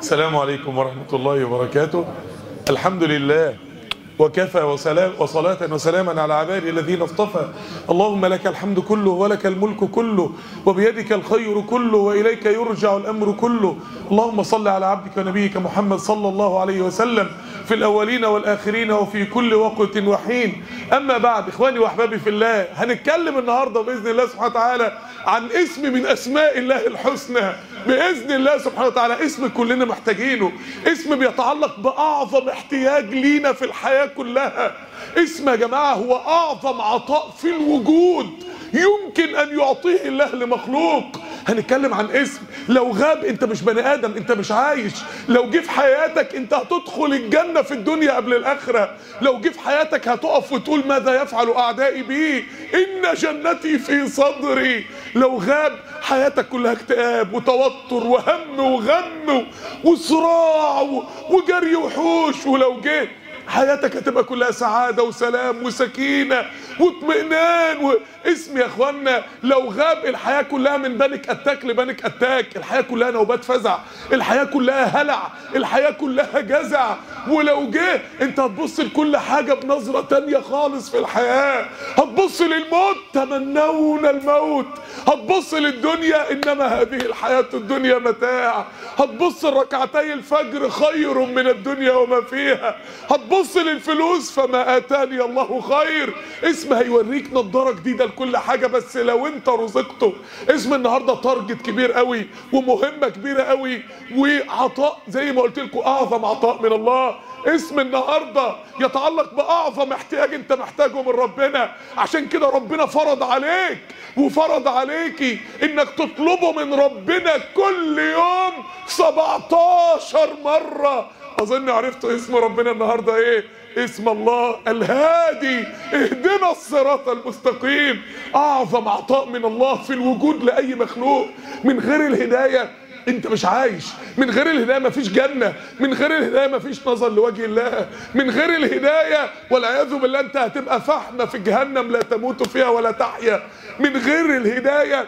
السلام عليكم ورحمة الله وبركاته الحمد لله وكفى وسلام وصلاة وسلاما على عباده الذين اصطفى اللهم لك الحمد كله ولك الملك كله وبيدك الخير كله وإليك يرجع الأمر كله اللهم صل على عبدك ونبيك محمد صلى الله عليه وسلم في الأولين والآخرين وفي كل وقت وحين أما بعد إخواني وأحبابي في الله هنتكلم النهاردة بإذن الله سبحانه وتعالى عن اسم من أسماء الله الحسنى بإذن الله سبحانه وتعالى اسم كلنا محتاجينه اسم بيتعلق بأعظم احتياج لينا في الحياة كلها اسم يا جماعة هو أعظم عطاء في الوجود يمكن أن يعطيه الله لمخلوق هنتكلم عن اسم لو غاب انت مش بني ادم انت مش عايش لو جه في حياتك انت هتدخل الجنة في الدنيا قبل الاخرة لو جه في حياتك هتقف وتقول ماذا يفعل اعدائي بي ان جنتي في صدري لو غاب حياتك كلها اكتئاب وتوتر وهم وغم وصراع وجري وحوش ولو جه حياتك هتبقى كلها سعادة وسلام وسكينة واطمئنان واسم يا اخوانا لو غاب الحياة كلها من بانك اتاك لبانك اتاك الحياة كلها نوبات فزع الحياة كلها هلع الحياة كلها جزع ولو جه انت هتبص لكل حاجة بنظرة تانية خالص في الحياة هتبص للموت تمنون الموت هتبص للدنيا انما هذه الحياة الدنيا متاع هتبص لركعتي الفجر خير من الدنيا وما فيها هتبص للفلوس فما اتاني الله خير اسم هيوريك نظارة جديدة لكل حاجة بس لو انت رزقته اسم النهاردة تارجت كبير قوي ومهمة كبيرة قوي وعطاء زي ما قلت لكم اعظم عطاء من الله اسم النهاردة يتعلق بأعظم احتياج انت محتاجه من ربنا عشان كده ربنا فرض عليك وفرض عليكي انك تطلبه من ربنا كل يوم 17 مرة اظن عرفتوا اسم ربنا النهاردة ايه اسم الله الهادي اهدنا الصراط المستقيم اعظم عطاء من الله في الوجود لاي مخلوق من غير الهدايه انت مش عايش من غير الهدايه مفيش جنه من غير الهدايه مفيش نظر لوجه الله من غير الهدايه والعياذ بالله انت هتبقى فحمه في جهنم لا تموت فيها ولا تحيا من غير الهدايه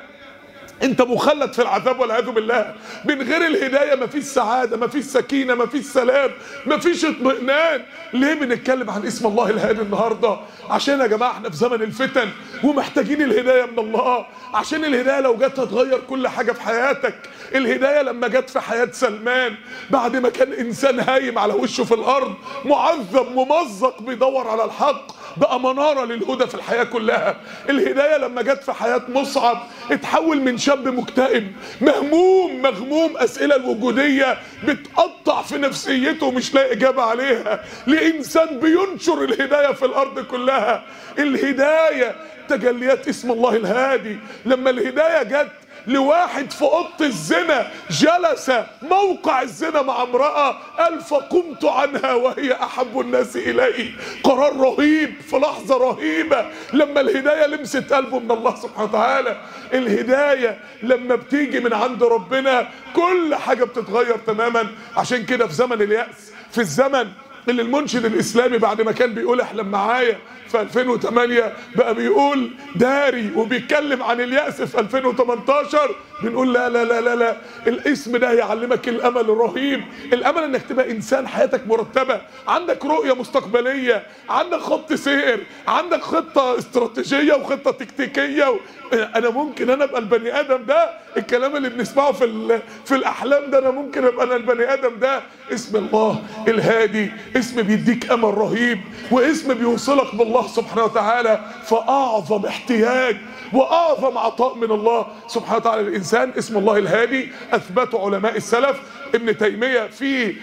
انت مخلد في العذاب والعياذ بالله من غير الهدايه مفيش سعاده مفيش سكينه مفيش سلام مفيش اطمئنان ليه بنتكلم عن اسم الله الهادي النهارده عشان يا جماعه احنا في زمن الفتن ومحتاجين الهدايه من الله عشان الهدايه لو جت هتغير كل حاجه في حياتك الهدايه لما جت في حياه سلمان بعد ما كان انسان هايم على وشه في الارض معذب ممزق بيدور على الحق بقى منارة للهدى في الحياة كلها الهداية لما جت في حياة مصعب اتحول من شاب مكتئب مهموم مغموم أسئلة الوجودية بتقطع في نفسيته مش لاقي إجابة عليها لإنسان بينشر الهداية في الأرض كلها الهداية تجليات اسم الله الهادي لما الهداية جت لواحد في اوضه الزنا جلس موقع الزنا مع امراه قال فقمت عنها وهي احب الناس الي قرار رهيب في لحظه رهيبه لما الهدايه لمست قلبه من الله سبحانه وتعالى الهدايه لما بتيجي من عند ربنا كل حاجه بتتغير تماما عشان كده في زمن الياس في الزمن اللي المنشد الاسلامي بعد ما كان بيقول احلم معايا في 2008 بقى بيقول داري وبيتكلم عن اليأس في 2018 بنقول لا لا لا لا لا الاسم ده يعلمك الامل الرهيب الامل انك تبقى انسان حياتك مرتبه عندك رؤيه مستقبليه عندك خط سير عندك خطه استراتيجيه وخطه تكتيكيه و... انا ممكن انا ابقى البني ادم ده الكلام اللي بنسمعه في ال... في الاحلام ده انا ممكن ابقى انا البني ادم ده اسم الله الهادي اسم بيديك امل رهيب واسم بيوصلك بالله سبحانه وتعالى فاعظم احتياج واعظم عطاء من الله سبحانه وتعالى للانسان اسم الله الهادي اثبته علماء السلف ابن تيميه في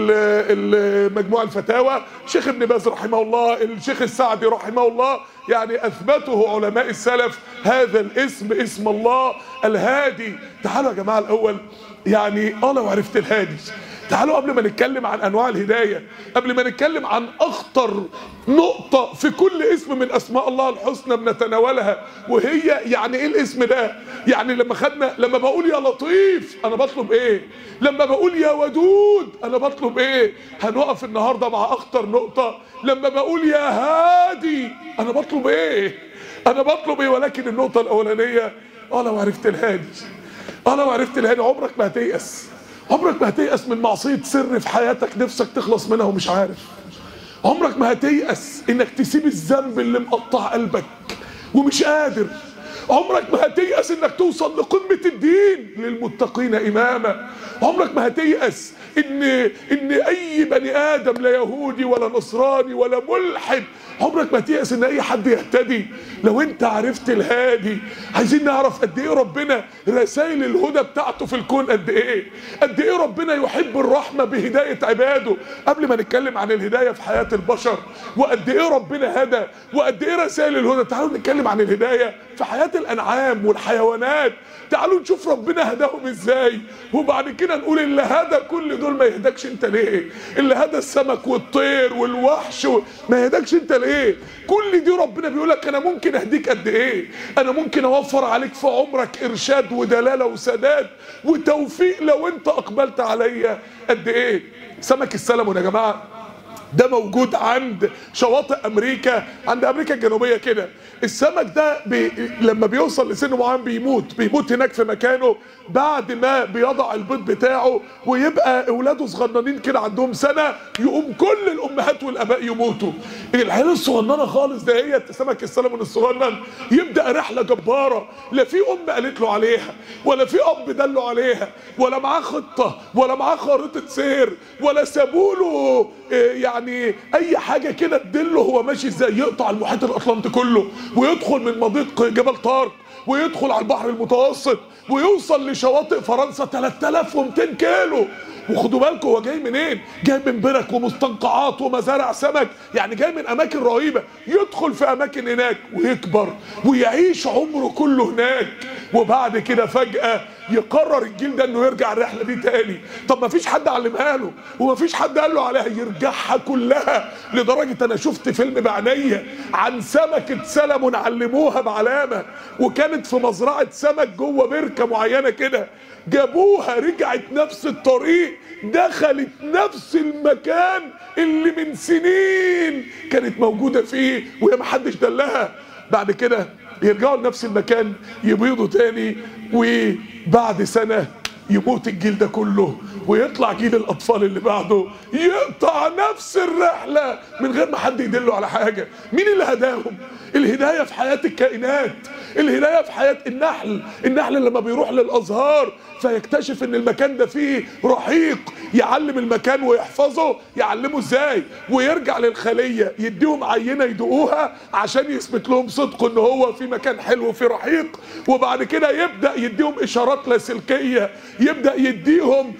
مجموع الفتاوى شيخ ابن باز رحمه الله الشيخ السعدي رحمه الله يعني اثبته علماء السلف هذا الاسم اسم الله الهادي تعالوا يا جماعه الاول يعني اه لو عرفت الهادي تعالوا قبل ما نتكلم عن انواع الهدايه قبل ما نتكلم عن اخطر نقطه في كل اسم من اسماء الله الحسنى بنتناولها وهي يعني ايه الاسم ده يعني لما خدنا لما بقول يا لطيف انا بطلب ايه لما بقول يا ودود انا بطلب ايه هنقف النهارده مع اخطر نقطه لما بقول يا هادي انا بطلب ايه انا بطلب ايه ولكن النقطه الاولانيه اه لو عرفت الهادي اه لو عرفت الهادي عمرك ما هتيأس عمرك ما هتيأس من معصية سر في حياتك نفسك تخلص منها ومش عارف عمرك ما هتيأس انك تسيب الذنب اللي مقطع قلبك ومش قادر عمرك ما هتيأس انك توصل لقمة الدين للمتقين اماما عمرك ما هتيأس ان ان اي بني ادم لا يهودي ولا نصراني ولا ملحد عمرك ما تيأس ان اي حد يهتدي لو انت عرفت الهادي عايزين نعرف قد ايه ربنا رسائل الهدى بتاعته في الكون قد ايه قد ايه ربنا يحب الرحمة بهداية عباده قبل ما نتكلم عن الهداية في حياة البشر وقد ايه ربنا هدى وقد ايه رسائل الهدى تعالوا نتكلم عن الهداية في حياة الانعام والحيوانات تعالوا نشوف ربنا هداهم ازاي وبعد كده نقول اللي هدى كل دول ما يهدكش انت ليه اللي هدى السمك والطير والوحش و... ما يهدكش انت ليه كل دي ربنا بيقول لك انا ممكن اهديك قد ايه انا ممكن اوفر عليك في عمرك ارشاد ودلاله وسداد وتوفيق لو انت اقبلت عليا قد ايه سمك السلمون يا جماعه ده موجود عند شواطئ امريكا عند امريكا الجنوبيه كده السمك ده بي لما بيوصل لسن معين بيموت بيموت هناك في مكانه بعد ما بيضع البيض بتاعه ويبقى اولاده صغننين كده عندهم سنه يقوم كل الامهات والاباء يموتوا العيال الصغننه خالص ده هي سمك السلمون الصغنن يبدا رحله جباره لا في ام قالت له عليها ولا في اب دله عليها ولا معاه خطه ولا معاه خريطه سير ولا سابوا له يعني يعني اي حاجه كده تدله هو ماشي ازاي يقطع المحيط الاطلنطي كله ويدخل من مضيق جبل طارق ويدخل على البحر المتوسط ويوصل لشواطئ فرنسا 3200 كيلو وخدوا بالكم هو جاي منين؟ جاي من برك ومستنقعات ومزارع سمك، يعني جاي من اماكن رهيبه، يدخل في اماكن هناك ويكبر ويعيش عمره كله هناك، وبعد كده فجأة يقرر الجيل ده انه يرجع الرحله دي تاني، طب ما فيش حد علمها له، وما فيش حد قال له عليها يرجعها كلها، لدرجه انا شفت فيلم بعينيا عن سمكه سلمون علموها بعلامه، وكانت في مزرعه سمك جوه بركه معينه كده، جابوها رجعت نفس الطريق دخلت نفس المكان اللي من سنين كانت موجودة فيه وهي محدش دلها بعد كده يرجعوا لنفس المكان يبيضوا تاني وبعد سنة يموت الجيل ده كله ويطلع جيل الاطفال اللي بعده يقطع نفس الرحله من غير ما حد يدله على حاجه مين اللي هداهم الهدايه في حياه الكائنات الهدايه في حياه النحل النحل لما بيروح للازهار فيكتشف ان المكان ده فيه رحيق يعلم المكان ويحفظه يعلمه ازاي ويرجع للخليه يديهم عينه يدوقوها عشان يثبت لهم صدقه ان هو في مكان حلو في رحيق وبعد كده يبدا يديهم اشارات لاسلكيه يبدا يديهم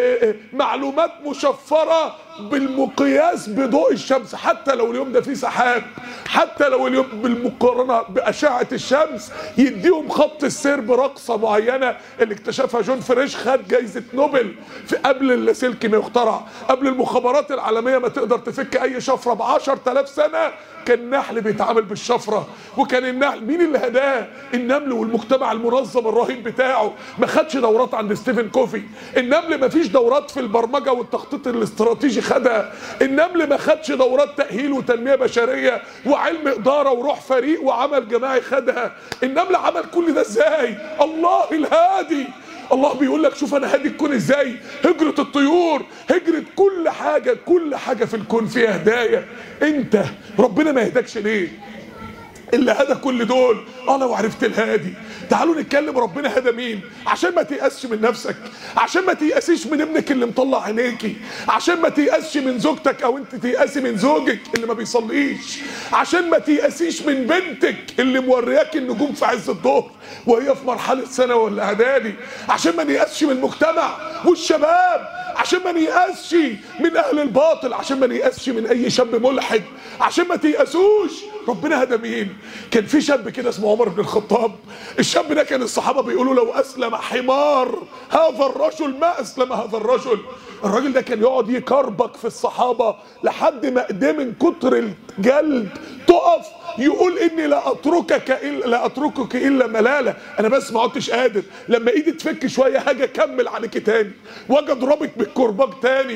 معلومات مشفره بالمقياس بضوء الشمس حتى لو اليوم ده فيه سحاب حتى لو اليوم بالمقارنه باشعه الشمس يديهم خط السير برقصه معينه اللي اكتشفها جون فريش خد جايزه نوبل في قبل اللاسلكي ما يخترع قبل المخابرات العالميه ما تقدر تفك اي شفره ب 10000 سنه كان النحل بيتعامل بالشفره وكان النحل مين اللي هداه النمل والمجتمع المنظم الرهيب بتاعه ما خدش دورات عند ستيفن كوفي النمل ما فيش دورات في البرمجه والتخطيط الاستراتيجي خدها النمل ما خدش دورات تاهيل وتنميه بشريه وعلم اداره وروح فريق وعمل جماعي خدها النمل عمل كل ده ازاي الله الهادي الله بيقول لك شوف انا هادي الكون ازاي هجرة الطيور هجرة كل حاجة كل حاجة في الكون فيها هداية انت ربنا ما يهدكش ليه اللي هدى كل دول اه لو عرفت الهادي تعالوا نتكلم ربنا هدى مين عشان ما تيأسش من نفسك عشان ما تيأسيش من ابنك اللي مطلع عينيكي عشان ما تيأسش من زوجتك او انت تيأسي من زوجك اللي ما بيصليش عشان ما تيأسيش من بنتك اللي مورياك النجوم في عز الظهر وهي في مرحلة ثانوي ولا اعدادي عشان ما نيأسش من المجتمع والشباب عشان ما نيأسش من اهل الباطل عشان ما نيأسش من اي شاب ملحد عشان ما تيأسوش ربنا هدى مين كان في شاب كده اسمه عمر بن الخطاب الشاب ده كان الصحابة بيقولوا لو أسلم حمار هذا الرجل ما أسلم هذا الرجل الراجل ده كان يقعد يكربك في الصحابة لحد ما ايديه من كتر الجلد تقف يقول اني لا اتركك الا لا اتركك الا ملاله انا بس ما عدتش قادر لما ايدي تفك شويه هاجي اكمل عليك تاني واجي اضربك بالكرباج تاني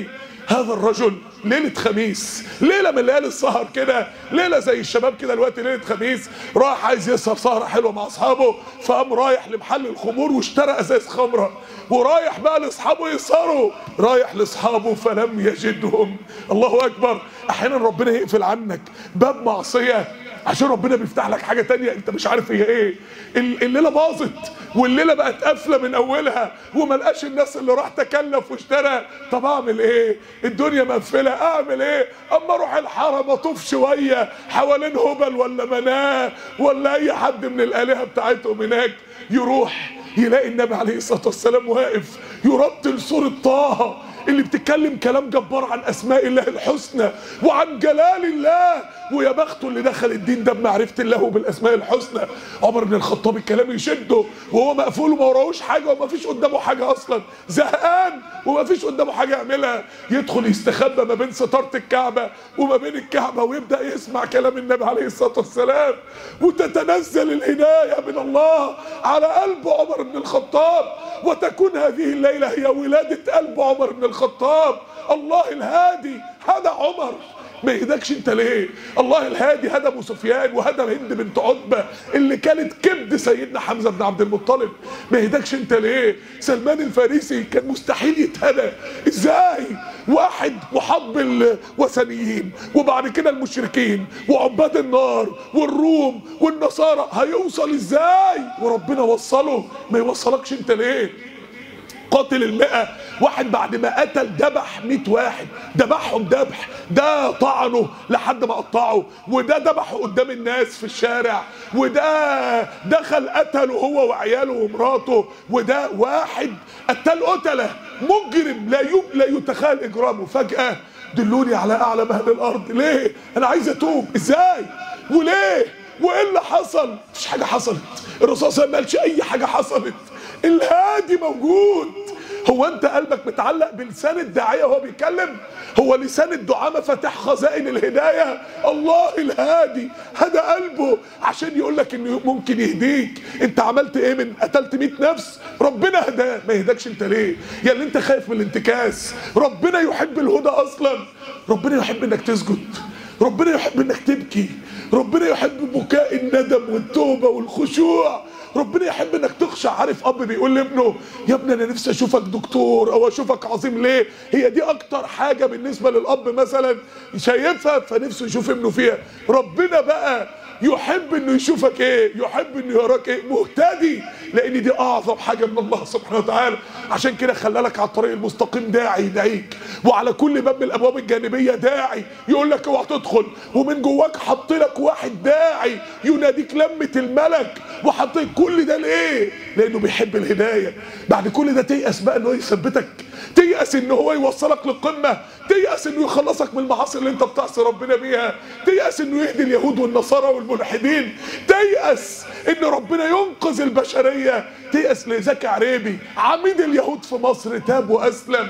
هذا الرجل ليلة خميس ليلة من ليالي السهر كده ليلة زي الشباب كده دلوقتي ليلة خميس راح عايز يسهر سهرة حلوة مع أصحابه فقام رايح لمحل الخمور واشترى أزاز خمرة ورايح بقى لأصحابه يسهروا رايح لأصحابه فلم يجدهم الله أكبر أحيانا ربنا يقفل عنك باب معصية عشان ربنا بيفتح لك حاجه تانية انت مش عارف هي ايه ال- الليله باظت والليله بقت قافله من اولها وما لقاش الناس اللي راح تكلف واشترى طب اعمل ايه الدنيا مقفله اعمل ايه اما اروح الحرم اطوف شويه حوالين هبل ولا مناه ولا اي حد من الالهه بتاعتهم هناك يروح يلاقي النبي عليه الصلاه والسلام واقف يرتل سوره طه اللي بتتكلم كلام جبار عن اسماء الله الحسنى وعن جلال الله ويا بخته اللي دخل الدين ده بمعرفه الله وبالاسماء الحسنى عمر بن الخطاب الكلام يشده وهو مقفول وما وراهوش حاجه وما فيش قدامه حاجه اصلا زهقان وما فيش قدامه حاجه يعملها يدخل يستخبى ما بين ستاره الكعبه وما بين الكعبه ويبدا يسمع كلام النبي عليه الصلاه والسلام وتتنزل الهدايه من الله على قلب عمر بن الخطاب وتكون هذه الليله هي ولاده قلب عمر بن الخطاب الله الهادي هذا عمر ما يهدكش انت ليه الله الهادي هدى ابو سفيان وهدى هند بنت عتبه اللي كانت كبد سيدنا حمزه بن عبد المطلب ما يهدكش انت ليه سلمان الفارسي كان مستحيل يتهدى ازاي واحد محب الوثنيين وبعد كده المشركين وعباد النار والروم والنصارى هيوصل ازاي وربنا وصله ما يوصلكش انت ليه قاتل المئة واحد بعد ما قتل ذبح مئة واحد ذبحهم ذبح ده طعنه لحد ما قطعه وده ذبحه قدام الناس في الشارع وده دخل قتله هو وعياله ومراته وده واحد قتل قتله مجرم لا يب لا يتخيل اجرامه فجأة دلوني على اعلى مهل الارض ليه انا عايز اتوب ازاي وليه وايه اللي حصل مفيش حاجه حصلت الرسول صلى الله عليه وسلم ما قالش اي حاجه حصلت الهادي موجود هو انت قلبك متعلق بلسان الداعيه وهو بيتكلم هو لسان الدعاء مفاتيح خزائن الهدايه الله الهادي هدى قلبه عشان يقول لك انه ممكن يهديك انت عملت ايه من قتلت 100 نفس ربنا هداه ما يهدكش انت ليه يا اللي انت خايف من الانتكاس ربنا يحب الهدى اصلا ربنا يحب انك تسجد ربنا يحب انك تبكي ربنا يحب بكاء الندم والتوبه والخشوع ربنا يحب انك تخشع عارف اب بيقول لابنه يا ابني انا نفسي اشوفك دكتور او اشوفك عظيم ليه هي دي اكتر حاجه بالنسبه للاب مثلا شايفها فنفسه يشوف ابنه فيها ربنا بقى يحب انه يشوفك ايه يحب انه يراك ايه مهتدي لان دي اعظم حاجه من الله سبحانه وتعالى عشان كده خلالك على الطريق المستقيم داعي يدعيك وعلى كل باب من الابواب الجانبيه داعي يقول لك اوعى تدخل ومن جواك حط لك واحد داعي يناديك لمه الملك وحط كل ده ليه لانه بيحب الهدايه بعد كل ده تيأس بقى انه يثبتك تيأس ان هو يوصلك للقمه تيأس انه يخلصك من المعاصي اللي انت بتعصي ربنا بيها تيأس انه يهدي اليهود والنصارى والملحدين تيأس ان ربنا ينقذ البشريه تيأس لزكي عريبي عميد اليهود في مصر تاب واسلم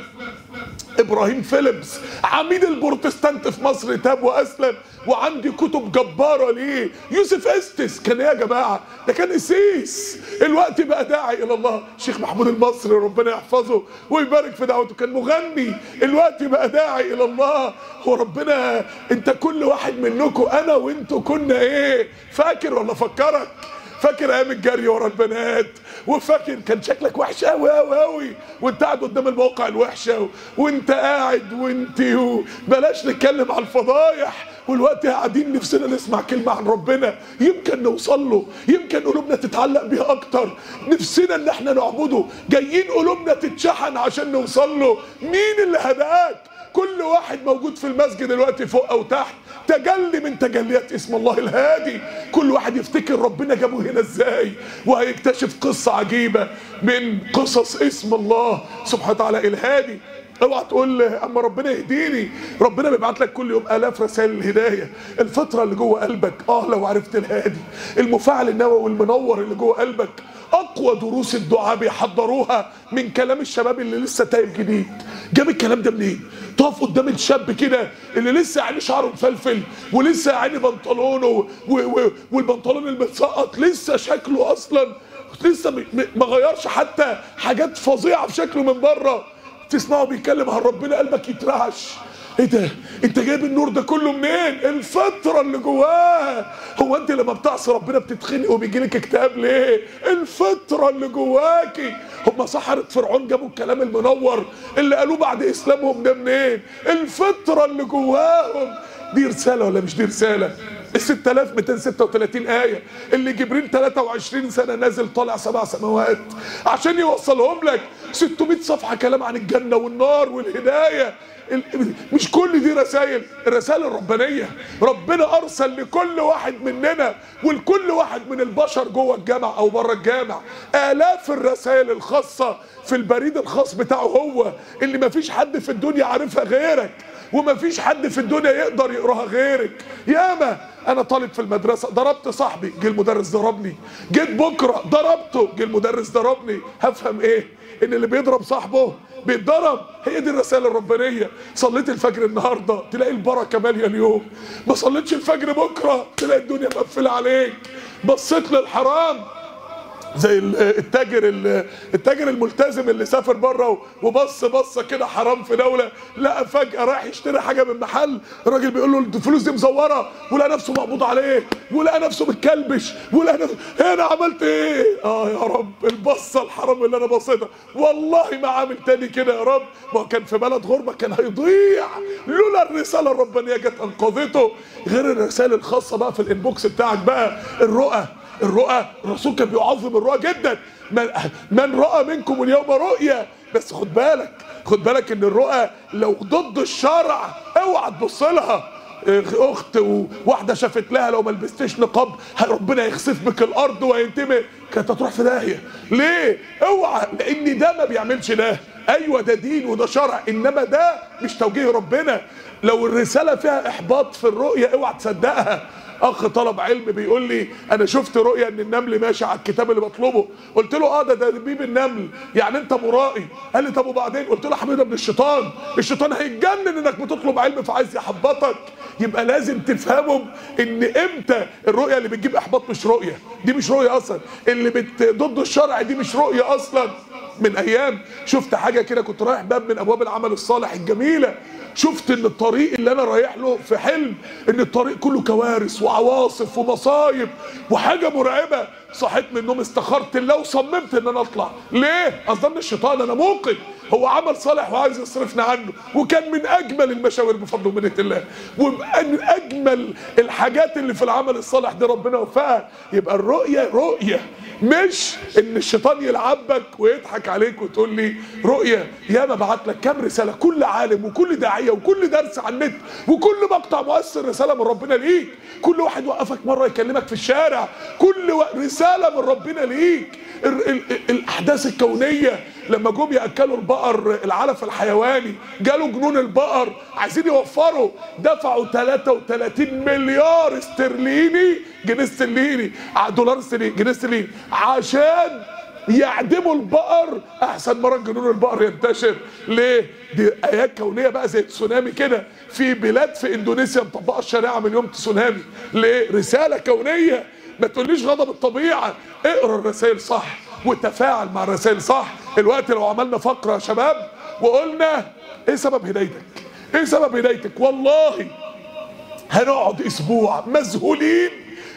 ابراهيم فيليبس عميد البروتستانت في مصر تاب واسلم وعندي كتب جباره ليه يوسف استس كان ايه يا جماعه ده كان قسيس الوقت بقى داعي الى الله الشيخ محمود المصري ربنا يحفظه ويبارك في دعوته كان مغني الوقت بقى داعي الى الله هو ربنا انت كل واحد منكم انا وانتوا كنا ايه فاكر ولا فكرك فاكر ايام الجري ورا البنات وفاكر كان شكلك وحش قوي قوي قوي وانت قاعد قدام المواقع الوحشه و... وانت قاعد وانت و... بلاش نتكلم على الفضايح والوقت قاعدين نفسنا نسمع كلمه عن ربنا يمكن نوصل له يمكن قلوبنا تتعلق بيه اكتر نفسنا ان احنا نعبده جايين قلوبنا تتشحن عشان نوصل له مين اللي هداك كل واحد موجود في المسجد دلوقتي فوق او تحت تجلي من تجليات اسم الله الهادي كل واحد يفتكر ربنا جابه هنا ازاي وهيكتشف قصة عجيبة من قصص اسم الله سبحانه وتعالى الهادي اوعى تقول اما ربنا يهديني ربنا بيبعت لك كل يوم الاف رسائل الهدايه الفطره اللي جوه قلبك اه لو عرفت الهادي المفاعل النووي والمنور اللي جوه قلبك اقوى دروس الدعاء بيحضروها من كلام الشباب اللي لسه تايب جديد جاب الكلام ده منين تقف قدام الشاب كده اللي لسه يعني شعره مفلفل ولسه يعني بنطلونه و- و- والبنطلون المتسقط لسه شكله اصلا لسه م- م- ما غيرش حتى حاجات فظيعه في شكله من بره تسمعه بيتكلم عن ربنا قلبك يترعش ايه ده انت جايب النور ده كله منين الفتره اللي جواه هو انت لما بتعصي ربنا بتتخنق وبيجي لك اكتئاب ليه الفتره اللي جواكي هم سحرة فرعون جابوا الكلام المنور اللي قالوه بعد اسلامهم ده منين الفتره اللي جواهم دي رساله ولا مش دي رساله ال 6236 آية اللي جبريل 23 سنة نازل طالع سبع سماوات عشان يوصلهم لك 600 صفحة كلام عن الجنة والنار والهداية ال- مش كل دي رسائل الرسائل الربانية ربنا أرسل لكل واحد مننا ولكل واحد من البشر جوه الجامع أو بره الجامع آلاف الرسائل الخاصة في البريد الخاص بتاعه هو اللي مفيش حد في الدنيا عارفها غيرك ومفيش حد في الدنيا يقدر يقراها غيرك ياما انا طالب في المدرسه ضربت صاحبي جه المدرس ضربني جيت بكره ضربته جه المدرس ضربني هفهم ايه ان اللي بيضرب صاحبه بيتضرب هي دي الرساله الربانيه صليت الفجر النهارده تلاقي البركه ماليه اليوم ما صليتش الفجر بكره تلاقي الدنيا مقفله عليك بصيت للحرام زي ال- التاجر ال- التاجر الملتزم اللي سافر بره وبص بصه كده حرام في دوله لقى فجاه رايح يشتري حاجه من محل الراجل بيقول له الفلوس دي مزوره ولقى نفسه مقبوض عليه ولقى نفسه متكلبش ولقى نفسه هنا عملت ايه؟ اه يا رب البصه الحرام اللي انا بصيتها والله ما عامل تاني كده يا رب ما هو كان في بلد غربه كان هيضيع لولا الرساله الربانيه جت انقذته غير الرسائل الخاصه بقى في الانبوكس بتاعك بقى الرؤى الرؤى الرسول كان بيعظم الرؤى جدا من, من رأى منكم اليوم رؤيا بس خد بالك خد بالك ان الرؤى لو ضد الشرع اوعى تبص لها اخت وواحده شافت لها لو ما لبستيش نقاب ربنا يخسف بك الارض وينتمي كانت هتروح في داهيه ليه اوعى لان ده ما بيعملش ده ايوه ده دين وده شرع انما ده مش توجيه ربنا لو الرساله فيها احباط في الرؤيه اوعى تصدقها اخ طلب علم بيقول لي انا شفت رؤيا ان النمل ماشي على الكتاب اللي بطلبه قلت له اه ده ده دبيب النمل يعني انت مرائي قال لي طب وبعدين قلت له يا حبيبي ده من الشيطان الشيطان هيتجنن انك بتطلب علم فعايز يحبطك يبقى لازم تفهمهم ان امتى الرؤيه اللي بتجيب احباط مش رؤيه دي مش رؤيه اصلا اللي بت ضد الشرع دي مش رؤيه اصلا من ايام شفت حاجه كده كنت رايح باب من ابواب العمل الصالح الجميله شفت ان الطريق اللي انا رايح له في حلم ان الطريق كله كوارث وعواصف ومصايب وحاجه مرعبه صحيت من النوم استخرت الله وصممت ان انا اطلع ليه اصلا من الشيطان انا موقن هو عمل صالح وعايز يصرفنا عنه وكان من اجمل المشاوير بفضل ومنه الله ومن اجمل الحاجات اللي في العمل الصالح دي ربنا وفقها يبقى الرؤيه رؤيه مش ان الشيطان يلعبك ويضحك عليك وتقول لي رؤيه يا ما بعت لك كام رساله كل عالم وكل داعيه وكل درس على النت وكل مقطع مؤثر رساله من ربنا ليك كل واحد وقفك مره يكلمك في الشارع كل و... رساله من ربنا ليك ال... ال... ال... الاحداث الكونيه لما جم ياكلوا البقر العلف الحيواني جالوا جنون البقر عايزين يوفروا دفعوا 33 مليار استرليني جنيه استرليني دولار استرليني جنيه استرليني عشان يعدموا البقر احسن مره جنون البقر ينتشر ليه دي ايات كونيه بقى زي تسونامي كده في بلاد في اندونيسيا مطبقه الشريعه من يوم تسونامي ليه رساله كونيه ما تقوليش غضب الطبيعه اقرا الرسائل صح وتفاعل مع الرسائل صح الوقت لو عملنا فقره يا شباب وقلنا ايه سبب هدايتك ايه سبب هدايتك والله هنقعد اسبوع مذهولين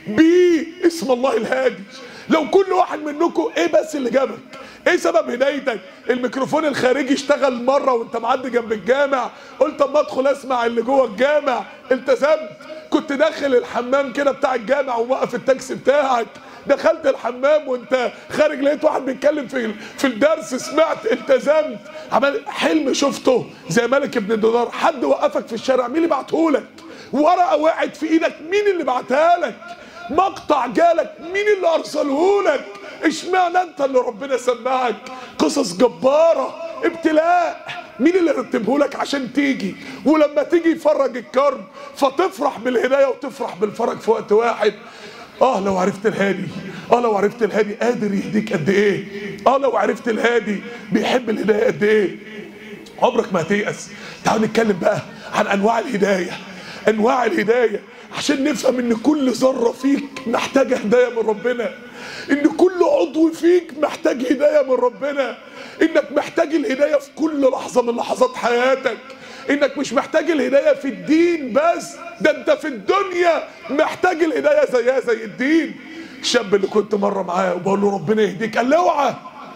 باسم الله الهادي لو كل واحد منكم ايه بس اللي جابك ايه سبب هدايتك الميكروفون الخارجي اشتغل مره وانت معدي جنب الجامع قلت اما ادخل اسمع اللي جوه الجامع التزمت كنت داخل الحمام كده بتاع الجامع وموقف التاكسي بتاعك دخلت الحمام وانت خارج لقيت واحد بيتكلم في في الدرس سمعت التزمت عمل حلم شفته زي ملك ابن الدينار حد وقفك في الشارع مين اللي بعتهولك ورقه وقعت في ايدك مين اللي بعتها لك مقطع جالك مين اللي ارسله لك اشمعنى انت اللي ربنا سمعك قصص جباره ابتلاء مين اللي رتبه لك عشان تيجي ولما تيجي يفرج الكرب فتفرح بالهدايه وتفرح بالفرج في وقت واحد اه لو عرفت الهادي اه لو عرفت الهادي قادر يهديك قد ايه اه لو عرفت الهادي بيحب الهدايه قد ايه عمرك ما هتيأس تعالوا نتكلم بقى عن انواع الهدايه انواع الهدايه عشان نفهم ان كل ذره فيك محتاجه هدايه من ربنا ان كل عضو فيك محتاج هدايه من ربنا انك محتاج الهدايه في كل لحظه من لحظات حياتك انك مش محتاج الهدايه في الدين بس ده انت في الدنيا محتاج الهدايه زيها زي الدين الشاب اللي كنت مره معاه وبقول له ربنا يهديك قال لي اوعى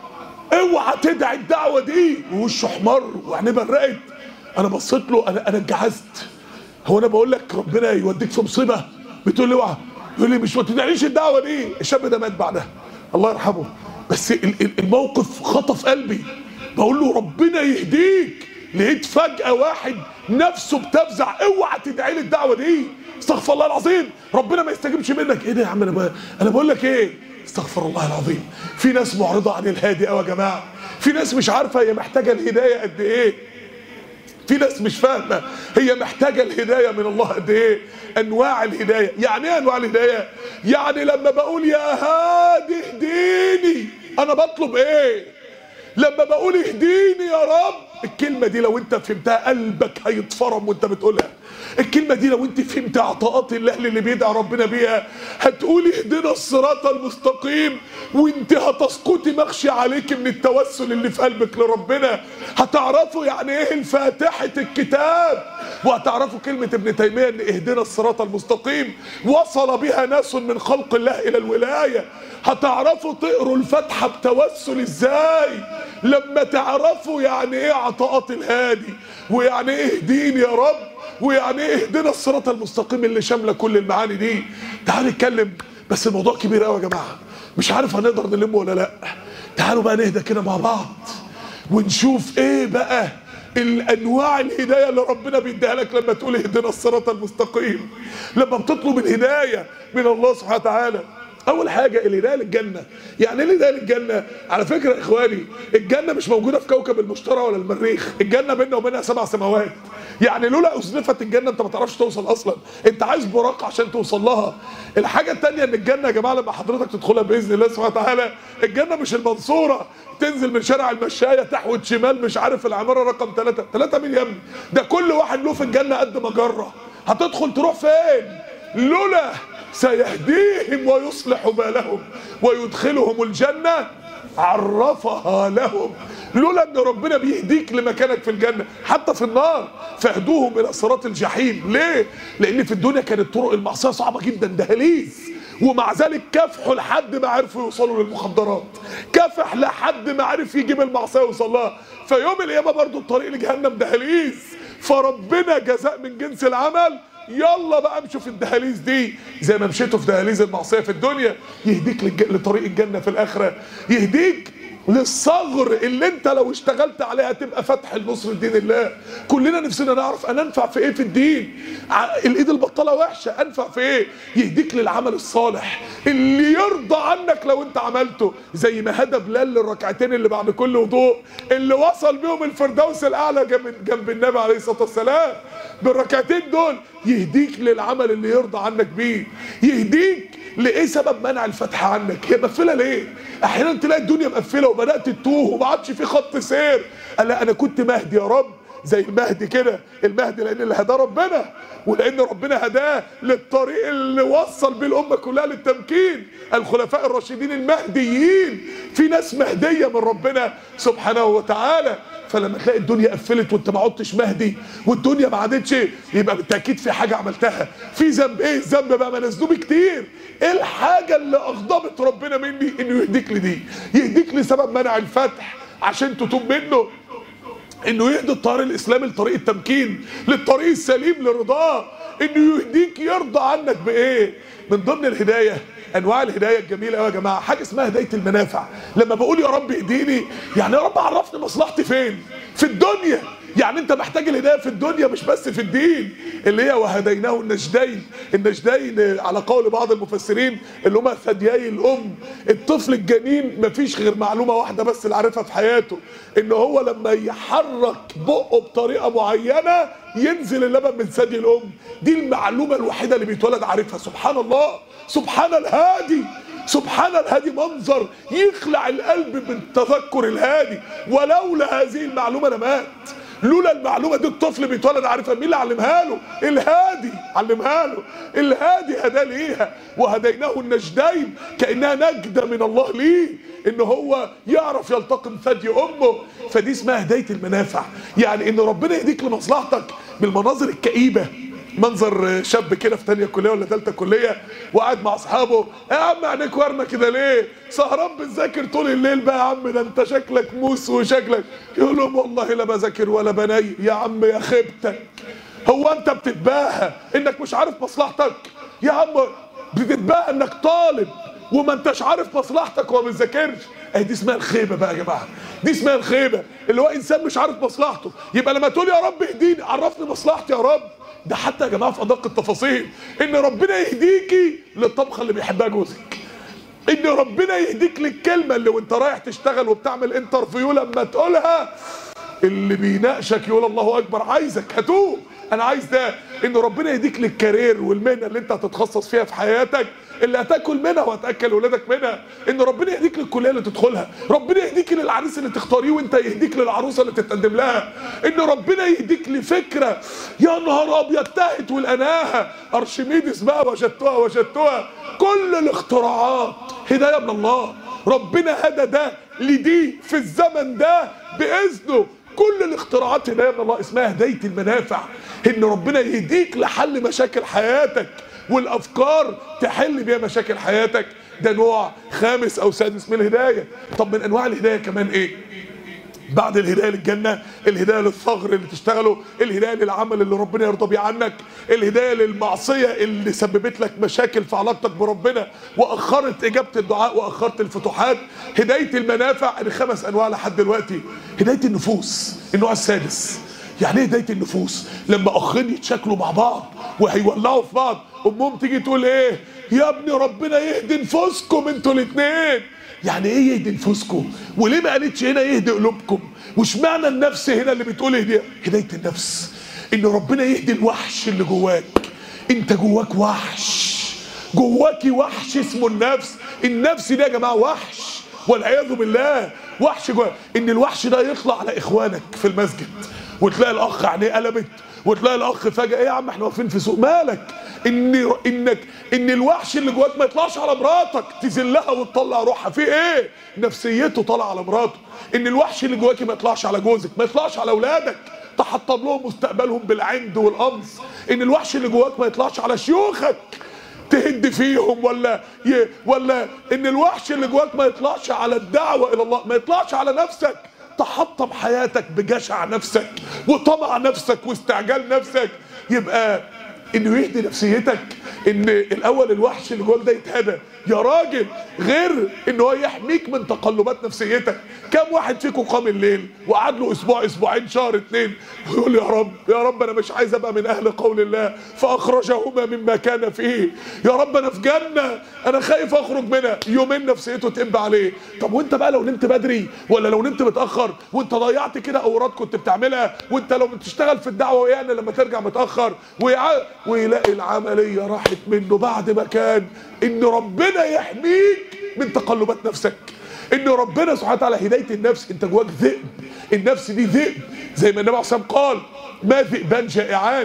اوعى تدعي الدعوه دي ووشه احمر وعينيه برقت انا بصيت له انا انا اتجعزت هو انا بقول لك ربنا يوديك في مصيبه بتقول لي اوعى يقول لي مش ما تدعيش الدعوه دي الشاب ده مات بعدها الله يرحمه بس ال- ال- الموقف خطف قلبي بقول له ربنا يهديك لقيت فجأة واحد نفسه بتفزع اوعى تدعي لي الدعوة دي استغفر الله العظيم ربنا ما يستجيبش منك ايه ده يا عم انا بقى انا بقول لك ايه استغفر الله العظيم في ناس معرضة عن الهادي قوي يا جماعة في ناس مش عارفة هي محتاجة الهداية قد ايه في ناس مش فاهمه هي محتاجه الهدايه من الله قد ايه انواع الهدايه يعني ايه انواع الهدايه يعني لما بقول يا هادي اهديني انا بطلب ايه لما بقول اهديني يا رب الكلمه دي لو انت فهمتها قلبك هيتفرم وانت بتقولها الكلمه دي لو انت فهمت عطاءات الله اللي بيدعي ربنا بيها هتقولي اهدنا الصراط المستقيم وانت هتسقطي مخشي عليك من التوسل اللي في قلبك لربنا هتعرفوا يعني ايه الفاتحه الكتاب وهتعرفوا كلمه ابن تيميه ان اهدنا الصراط المستقيم وصل بها ناس من خلق الله الى الولايه هتعرفوا تقروا الفاتحه بتوسل ازاي لما تعرفوا يعني ايه عطاءات الهادي ويعني ايه اهديني يا رب ويعني ايه اهدنا الصراط المستقيم اللي شامله كل المعاني دي تعالوا نتكلم بس الموضوع كبير قوي يا جماعه مش عارف هنقدر نلمه ولا لا تعالوا بقى نهدى كده مع بعض ونشوف ايه بقى الانواع الهدايه اللي ربنا بيديها لك لما تقول اهدنا الصراط المستقيم لما بتطلب الهدايه من الله سبحانه وتعالى اول حاجه الهدايه للجنه يعني ايه الهدايه للجنه على فكره يا اخواني الجنه مش موجوده في كوكب المشتري ولا المريخ الجنه بيننا وبينها سبع سماوات يعني لولا ازلفت الجنه انت ما تعرفش توصل اصلا انت عايز براق عشان توصل لها الحاجه الثانيه ان الجنه يا جماعه لما حضرتك تدخلها باذن الله سبحانه وتعالى الجنه مش المنصوره تنزل من شارع المشايه تحوت شمال مش عارف العماره رقم ثلاثة ثلاثة مين يا ابني ده كل واحد له في الجنه قد مجره هتدخل تروح فين لولا سيهديهم ويصلح بالهم ويدخلهم الجنة عرفها لهم لولا ان ربنا بيهديك لمكانك في الجنة حتى في النار فاهدوهم الى صراط الجحيم ليه لان في الدنيا كانت طرق المعصية صعبة جدا دهاليز ومع ذلك كافحوا لحد ما عرفوا يوصلوا للمخدرات كافح لحد ما عرف يجيب المعصية ويوصل لها فيوم القيامة برضو الطريق لجهنم دهاليز فربنا جزاء من جنس العمل يلا بقى امشوا في الدهاليز دي زي ما مشيتوا في دهاليز المعصيه في الدنيا يهديك للج... لطريق الجنه في الاخره يهديك للصغر اللي انت لو اشتغلت عليها تبقى فتح لنصر دين الله كلنا نفسنا نعرف انا انفع في ايه في الدين ع- الايد البطاله وحشه انفع في ايه يهديك للعمل الصالح اللي يرضى عنك لو انت عملته زي ما هدى بلال للركعتين اللي بعد كل وضوء اللي وصل بيهم الفردوس الاعلى جنب, جنب النبي عليه الصلاه والسلام بالركعتين دول يهديك للعمل اللي يرضى عنك بيه يهديك لايه سبب منع الفتح عنك هي مقفله ليه احيانا تلاقي الدنيا مقفله وبدات تتوه وما عادش في خط سير قال لا انا كنت مهدي يا رب زي المهدي كده المهدي لان اللي هداه ربنا ولان ربنا هداه للطريق اللي وصل بيه الامه كلها للتمكين الخلفاء الراشدين المهديين في ناس مهديه من ربنا سبحانه وتعالى فلما تلاقي الدنيا قفلت وانت ما عدتش مهدي والدنيا ما عادتش يبقى بالتاكيد في حاجه عملتها في ذنب ايه الذنب بقى ما انا ذنوبي كتير ايه الحاجه اللي اغضبت ربنا مني انه يهديك لدي يهديك لسبب منع الفتح عشان تتوب منه انه يهدي الطريق الاسلامي لطريق التمكين للطريق السليم لرضاه انه يهديك يرضى عنك بايه من ضمن الهدايه انواع الهدايه الجميله قوي يا جماعه حاجه اسمها هدايه المنافع لما بقول يا رب اهديني يعني يا رب عرفني مصلحتي فين في الدنيا يعني انت محتاج الهدايه في الدنيا مش بس في الدين اللي هي وهديناه النجدين النجدين على قول بعض المفسرين اللي هم ثديي الام الطفل الجنين مفيش غير معلومه واحده بس اللي عارفها في حياته ان هو لما يحرك بقه بطريقه معينه ينزل اللبن من ثدي الام دي المعلومه الوحيده اللي بيتولد عارفها سبحان الله سبحان الهادي سبحان الهادي منظر يخلع القلب من تذكر الهادي ولولا هذه المعلومه انا مات لولا المعلومه دي الطفل بيتولد عارفها مين اللي علمها له الهادي علمها له الهادي هداه ليها وهديناه النجدين كانها نجده من الله ليه ان هو يعرف يلتقم ثدي امه فدي اسمها هدايه المنافع يعني ان ربنا يهديك لمصلحتك بالمناظر الكئيبه منظر شاب كده في تانية كلية ولا تالتة كلية وقاعد مع اصحابه يا عم عينيك ورمة كده ليه؟ سهران بتذاكر طول الليل بقى يا عم ده انت شكلك موس وشكلك يقول لهم والله لا بذاكر ولا بني يا عم يا خيبتك هو انت بتتباهى انك مش عارف مصلحتك يا عم بتتباهى انك طالب وما انتش عارف مصلحتك وما بتذاكرش اهي دي اسمها الخيبه بقى يا جماعه دي اسمها الخيبه اللي هو انسان مش عارف مصلحته يبقى لما تقول يا رب اهديني عرفني مصلحتي يا رب ده حتى يا جماعه في ادق التفاصيل ان ربنا يهديكي للطبخه اللي بيحبها جوزك ان ربنا يهديك للكلمه اللي وانت رايح تشتغل وبتعمل انترفيو لما تقولها اللي بيناقشك يقول الله اكبر عايزك هتوه انا عايز ده ان ربنا يهديك للكارير والمهنه اللي انت هتتخصص فيها في حياتك اللي هتاكل منها وهتاكل ولادك منها ان ربنا يهديك للكليه اللي تدخلها ربنا يهديك للعريس اللي تختاريه وانت يهديك للعروسه اللي تتقدم لها ان ربنا يهديك لفكره يا نهار ابيض تاهت والاناها ارشميدس بقى وجدتها وجدتها كل الاختراعات هدايه من الله ربنا هدى ده لدي في الزمن ده باذنه كل الاختراعات هدايه من الله اسمها هدايه المنافع ان ربنا يهديك لحل مشاكل حياتك والافكار تحل بيها مشاكل حياتك ده نوع خامس او سادس من الهدايه طب من انواع الهدايه كمان ايه بعد الهدايه للجنه الهدايه للثغر اللي تشتغله الهدايه للعمل اللي ربنا يرضى بيه عنك الهدايه للمعصيه اللي سببت لك مشاكل في علاقتك بربنا واخرت اجابه الدعاء واخرت الفتوحات هدايه المنافع الخمس انواع لحد دلوقتي هدايه النفوس النوع السادس يعني ايه هدايه النفوس لما اخين يتشاكلوا مع بعض وهيولعوا في بعض امهم تيجي تقول ايه يا ابني ربنا يهدي نفوسكم انتوا الاثنين يعني ايه يهدي نفوسكم وليه ما قالتش هنا يهدي قلوبكم وش معنى النفس هنا اللي بتقول اهدي هدايه النفس ان ربنا يهدي الوحش اللي جواك انت جواك وحش جواكي وحش اسمه النفس النفس دي يا جماعه وحش والعياذ بالله وحش جوا ان الوحش ده يطلع على اخوانك في المسجد وتلاقي الاخ عينيه قلبت وتلاقي الاخ فجاه ايه يا عم احنا واقفين في سوق مالك ان انك ان الوحش اللي جواك ما يطلعش على مراتك تذلها وتطلع روحها في ايه نفسيته طالعه على مراته ان الوحش اللي جواك ما يطلعش على جوزك ما يطلعش على اولادك تحطم لهم مستقبلهم بالعند والقمص ان الوحش اللي جواك ما يطلعش على شيوخك تهد فيهم ولا ي... ولا ان الوحش اللي جواك ما يطلعش على الدعوه الى الله ما يطلعش على نفسك تحطم حياتك بجشع نفسك وطمع نفسك واستعجال نفسك يبقى انه يهدي نفسيتك ان الاول الوحش اللي جواك ده يتهدى يا راجل غير ان هو يحميك من تقلبات نفسيتك كم واحد فيكم قام الليل وقعد له اسبوع اسبوعين شهر اتنين ويقول يا رب يا رب انا مش عايز ابقى من اهل قول الله فاخرجهما مما كان فيه يا رب انا في جنه انا خايف اخرج منها يومين نفسيته تقب عليه طب وانت بقى لو نمت بدري ولا لو نمت متاخر وانت ضيعت كده اوراد كنت بتعملها وانت لو بتشتغل في الدعوه يعني لما ترجع متاخر ويع... ويلاقي العمليه راحت منه بعد ما كان ان ربنا يحميك من تقلبات نفسك ان ربنا سبحانه وتعالى هدايه النفس انت جواك ذئب النفس دي ذئب زي ما النبي عليه الصلاه والسلام قال ما ذئبان جائعان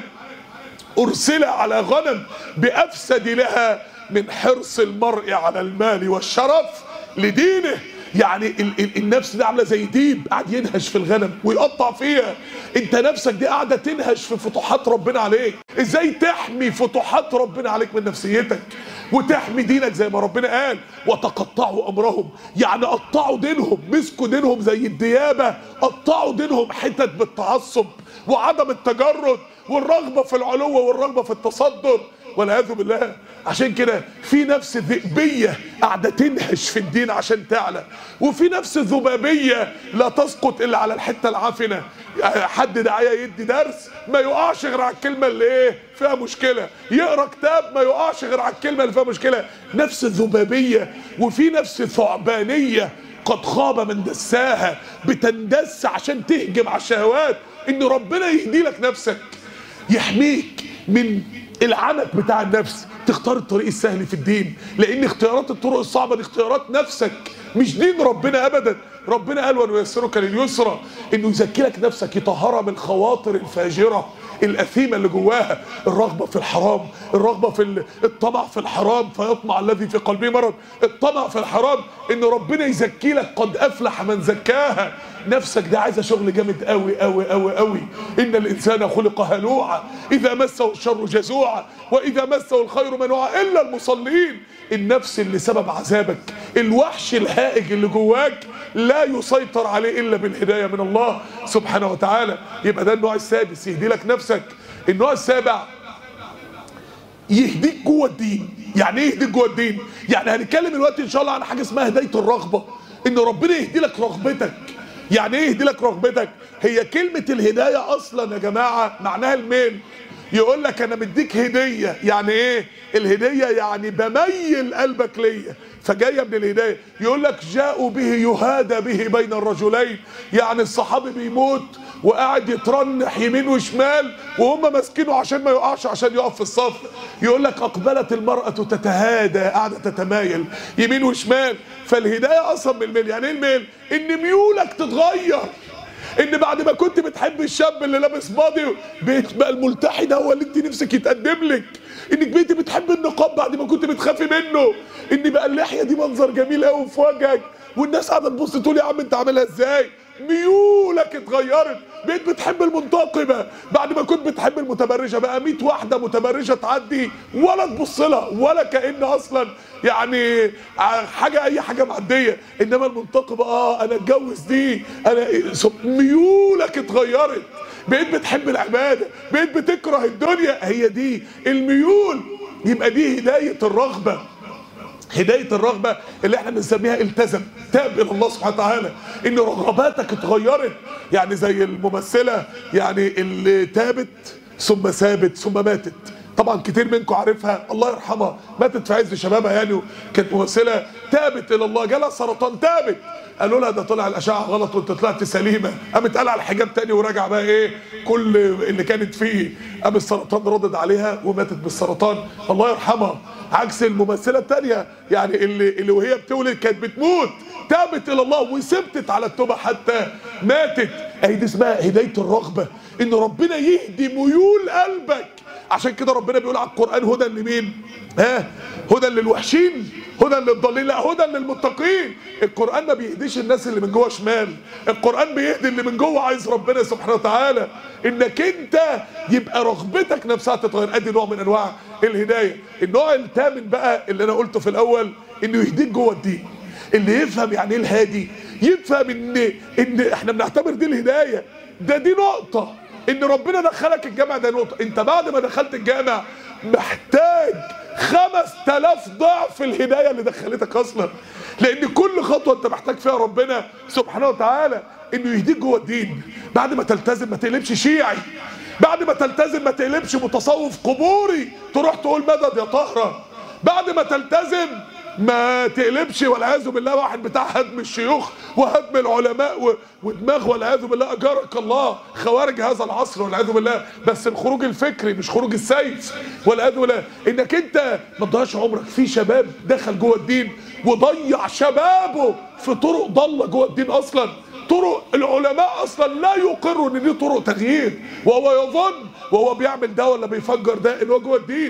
ارسل على غنم بافسد لها من حرص المرء على المال والشرف لدينه يعني ال ال النفس دي عامله زي ديب قاعد ينهش في الغنم ويقطع فيها انت نفسك دي قاعده تنهش في فتوحات ربنا عليك ازاي تحمي فتوحات ربنا عليك من نفسيتك وتحمي دينك زي ما ربنا قال وتقطعوا امرهم يعني قطعوا دينهم مسكوا دينهم زي الديابه قطعوا دينهم حتت بالتعصب وعدم التجرد والرغبه في العلو والرغبه في التصدر والعياذ بالله عشان كده في نفس ذئبيه قاعده تنهش في الدين عشان تعلى وفي نفس ذبابيه لا تسقط الا على الحته العافنه حد داعيه يدي درس ما يقعش غير على الكلمه اللي ايه فيها مشكله يقرا كتاب ما يقعش غير على الكلمه اللي فيها مشكله نفس ذبابيه وفي نفس ثعبانيه قد خاب من دساها بتندس عشان تهجم على الشهوات ان ربنا يهدي لك نفسك يحميك من العنك بتاع النفس تختار الطريق السهل في الدين لان اختيارات الطرق الصعبه دي اختيارات نفسك مش دين ربنا ابدا ربنا قال ونيسرك لليسرى انه يزكي لك نفسك يطهرها من الخواطر الفاجره الاثيمه اللي جواها الرغبه في الحرام الرغبه في ال- الطمع في الحرام فيطمع الذي في قلبه مرض الطمع في الحرام ان ربنا يزكي لك قد افلح من زكاها نفسك ده عايزه شغل جامد قوي قوي قوي قوي ان الانسان خلق هلوعا اذا مسه الشر جزوعا واذا مسه الخير منوعا الا المصلين النفس اللي سبب عذابك الوحش الهائج اللي جواك لا يسيطر عليه الا بالهدايه من الله سبحانه وتعالى يبقى ده النوع السادس يهدي لك نفسك النوع السابع يهديك جوه الدين يعني ايه يهديك جوه الدين يعني هنتكلم دلوقتي ان شاء الله عن حاجه اسمها هدايه الرغبه ان ربنا يهدي لك رغبتك يعني ايه يهدي لك رغبتك هي كلمه الهدايه اصلا يا جماعه معناها الميل يقول لك انا مديك هديه يعني ايه الهديه يعني بميل قلبك ليا فجايه من الهدايه يقول لك جاءوا به يهادى به بين الرجلين يعني الصحابي بيموت وقاعد يترنح يمين وشمال وهم ماسكينه عشان ما يقعش عشان يقف في الصف يقول لك اقبلت المراه تتهادى قاعده تتمايل يمين وشمال فالهدايه اصلا من الميل يعني ايه الميل ان ميولك تتغير ان بعد ما كنت بتحب الشاب اللي لابس بادي بقيت بقى الملتحي ده هو اللي انت نفسك يتقدم لك انك بقيتي بتحب النقاب بعد ما كنت بتخافي منه ان بقى اللحيه دي منظر جميل قوي في وجهك والناس قاعده تبص تقول يا عم انت عاملها ازاي ميولك اتغيرت بقيت بتحب المنتقبه بعد ما كنت بتحب المتبرجه بقى 100 واحده متبرجه تعدي ولا تبص لها ولا كان اصلا يعني حاجه اي حاجه معديه انما المنتقبه اه انا اتجوز دي انا ميولك اتغيرت بقيت بتحب العباده بقيت بتكره الدنيا هي دي الميول يبقى دي هدايه الرغبه هداية الرغبة اللي احنا بنسميها التزم تاب الى الله سبحانه وتعالى ان رغباتك اتغيرت يعني زي الممثلة يعني اللي تابت ثم سابت ثم ماتت طبعا كتير منكم عارفها الله يرحمها ماتت في عز شبابها يعني كانت ممثلة تابت الى الله جالها سرطان تابت قالوا لها ده طلع الاشعه غلط وانت طلعت سليمه قامت قلع الحجاب تاني ورجع بقى ايه كل اللي كانت فيه قام السرطان ردد عليها وماتت بالسرطان الله يرحمها عكس الممثله الثانيه يعني اللي اللي وهي بتولد كانت بتموت تابت الى الله وثبتت على التوبه حتى ماتت اهي دي اسمها هدايه الرغبه ان ربنا يهدي ميول قلبك عشان كده ربنا بيقول على القران هدى لمين ها هدى للوحشين هدى للضالين لا هدى للمتقين القران ما بيهديش الناس اللي من جوه شمال القران بيهدي اللي من جوه عايز ربنا سبحانه وتعالى انك انت يبقى رغبتك نفسها تتغير ادي نوع من انواع الهدايه النوع الثامن بقى اللي انا قلته في الاول انه يهديك جوه الدين اللي يفهم يعني ايه الهادي يفهم ان ان احنا بنعتبر دي الهدايه ده دي نقطه ان ربنا دخلك الجامع ده نقطه انت بعد ما دخلت الجامع محتاج خمس تلاف ضعف الهدايه اللي دخلتك اصلا لان كل خطوه انت محتاج فيها ربنا سبحانه وتعالى انه يهديك جوه الدين بعد ما تلتزم ما تقلبش شيعي بعد ما تلتزم ما تقلبش متصوف قبوري تروح تقول مدد يا طهره بعد ما تلتزم ما تقلبش والعياذ بالله واحد بتاع هدم الشيوخ وهدم العلماء و... ودماغ والعياذ بالله اجارك الله خوارج هذا العصر والعياذ بالله بس الخروج الفكري مش خروج السيف والعياذ بالله انك انت ما تضيعش عمرك في شباب دخل جوه الدين وضيع شبابه في طرق ضاله جوه الدين اصلا طرق العلماء اصلا لا يقروا ان دي طرق تغيير وهو يظن وهو بيعمل ده ولا بيفجر ده ان هو جوه الدين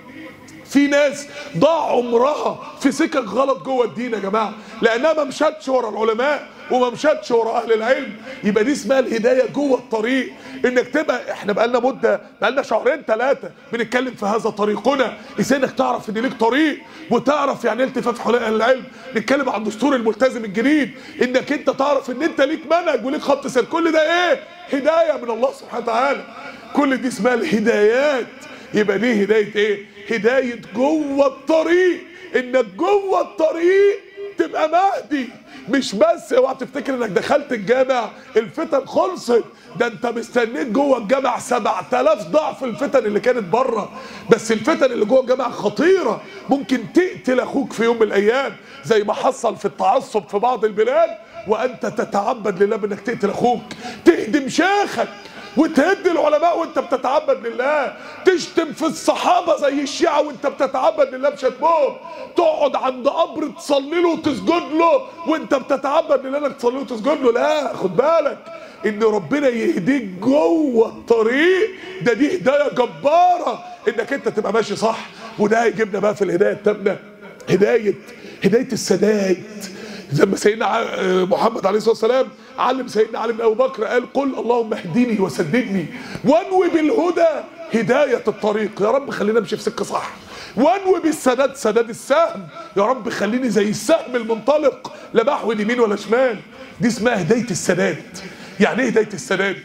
في ناس ضاع عمرها في سكك غلط جوه الدين يا جماعه لانها ما مشتش ورا العلماء وما مشتش ورا اهل العلم يبقى دي اسمها الهدايه جوه الطريق انك تبقى احنا بقالنا مده بقالنا شهرين ثلاثه بنتكلم في هذا طريقنا ازاي انك تعرف ان ليك طريق وتعرف يعني ايه التفاف حول اهل العلم نتكلم عن دستور الملتزم الجديد انك انت تعرف ان انت ليك منهج وليك خط سير كل ده ايه هدايه من الله سبحانه وتعالى كل دي اسمها الهدايات يبقى دي هدايه ايه هدايه جوه الطريق انك جوه الطريق تبقى مهدي مش بس اوعى تفتكر انك دخلت الجامع الفتن خلصت ده انت مستنيت جوه الجامع 7000 ضعف الفتن اللي كانت بره بس الفتن اللي جوه الجامع خطيره ممكن تقتل اخوك في يوم من الايام زي ما حصل في التعصب في بعض البلاد وانت تتعبد لله بانك تقتل اخوك تهدم شيخك وتهد العلماء وانت بتتعبد لله تشتم في الصحابة زي الشيعة وانت بتتعبد لله بشتمهم تقعد عند قبر تصلي له وتسجد له وانت بتتعبد لله انك تصلي له وتسجد له لا خد بالك ان ربنا يهديك جوه الطريق ده دي هدايه جباره انك انت تبقى ماشي صح وده هيجيبنا بقى في الهدايه التامه هدايه هدايه السداد زي ما سيدنا ع- محمد عليه الصلاه والسلام علم سيدنا علي بن ابي بكر قال قل اللهم اهدني وسددني وانوي بالهدى هدايه الطريق يا رب خلينا امشي في سكه صح وانوي بالسداد سداد السهم يا رب خليني زي السهم المنطلق لا بحود يمين ولا شمال دي اسمها هدايه السداد يعني ايه هدايه السداد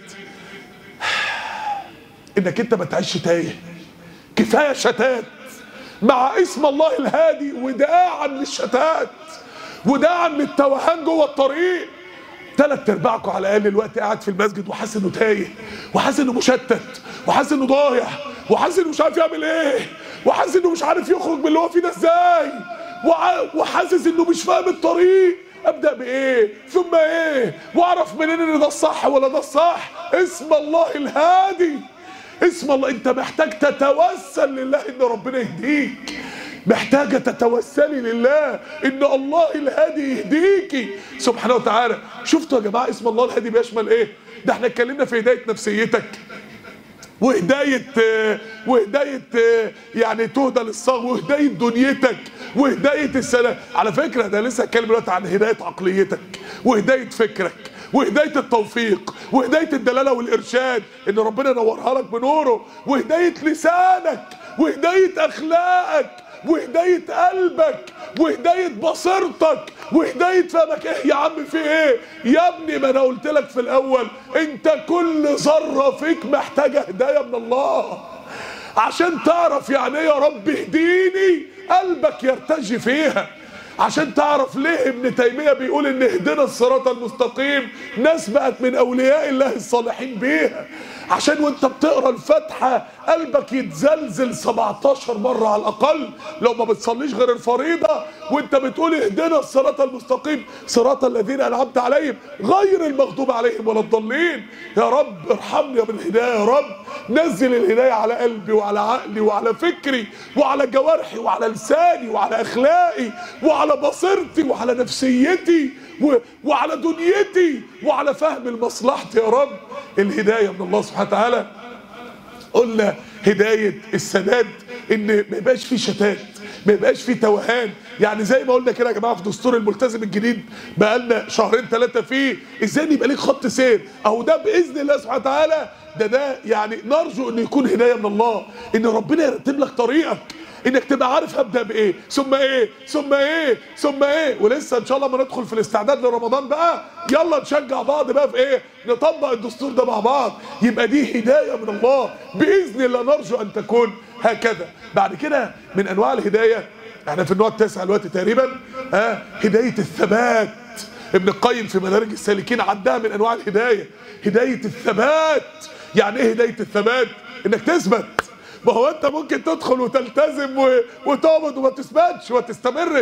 انك انت ما تعيش تايه كفايه شتات مع اسم الله الهادي وداعا للشتات وداعا للتوهان جوه الطريق ثلاث ارباعكم على الاقل الوقت قاعد في المسجد وحاسس انه تايه وحاسس انه مشتت وحاسس انه ضايع وحاسس انه مش عارف يعمل ايه وحاسس انه مش عارف يخرج من اللي هو فيه ده ازاي وع- وحاسس انه مش فاهم الطريق ابدا بايه ثم ايه واعرف منين ان ده الصح ولا ده الصح اسم الله الهادي اسم الله انت محتاج تتوسل لله ان ربنا يهديك محتاجة تتوسلي لله ان الله الهادي يهديكي سبحانه وتعالى شفتوا يا جماعة اسم الله الهادي بيشمل ايه ده احنا اتكلمنا في هداية نفسيتك وهداية آه، وهداية آه، يعني تهدى للصغر وهداية دنيتك وهداية السلام على فكرة ده لسه هتكلم دلوقتي عن هداية عقليتك وهداية فكرك وهداية التوفيق وهداية الدلالة والإرشاد إن ربنا ينورها لك بنوره وهداية لسانك وهداية أخلاقك وهداية قلبك وهداية بصيرتك وهداية فهمك ايه يا عم في ايه يا ابني ما انا قلت لك في الاول انت كل ذرة فيك محتاجة هداية من الله عشان تعرف يعني ايه يا رب اهديني قلبك يرتجي فيها عشان تعرف ليه ابن تيمية بيقول ان اهدنا الصراط المستقيم ناس بقت من اولياء الله الصالحين بيها عشان وانت بتقرا الفاتحة قلبك يتزلزل 17 مرة على الاقل لو ما بتصليش غير الفريضة وانت بتقول اهدنا الصراط المستقيم صراط الذين انعمت عليهم غير المغضوب عليهم ولا الضالين يا رب ارحمني بالهداية يا رب نزل الهداية على قلبي وعلى عقلي وعلى فكري وعلى جوارحي وعلى لساني وعلى اخلاقي وعلى بصيرتي وعلى نفسيتي و... وعلى دنيتي وعلى فهم المصلحة يا رب الهداية من الله سبحانه وتعالى قلنا هداية السداد ان ما يبقاش فيه شتات ما يبقاش فيه توهان يعني زي ما قلنا كده يا جماعه في دستور الملتزم الجديد بقالنا شهرين ثلاثه فيه ازاي يبقى ليك خط سير اهو ده باذن الله سبحانه وتعالى ده ده يعني نرجو انه يكون هدايه من الله ان ربنا يرتب لك طريقك انك تبقى عارف هبدا بايه ثم ايه ثم ايه ثم ايه ولسه ان شاء الله ما ندخل في الاستعداد لرمضان بقى يلا نشجع بعض بقى في ايه نطبق الدستور ده مع بعض يبقى دي هدايه من الله باذن الله نرجو ان تكون هكذا بعد كده من انواع الهدايه احنا في النوع التاسع دلوقتي تقريبا ها هدايه الثبات ابن القيم في مدارج السالكين عدها من انواع الهدايه هدايه الثبات يعني ايه هدايه الثبات انك تثبت ما هو انت ممكن تدخل وتلتزم و- وتقعد وما تثبتش وما تستمرش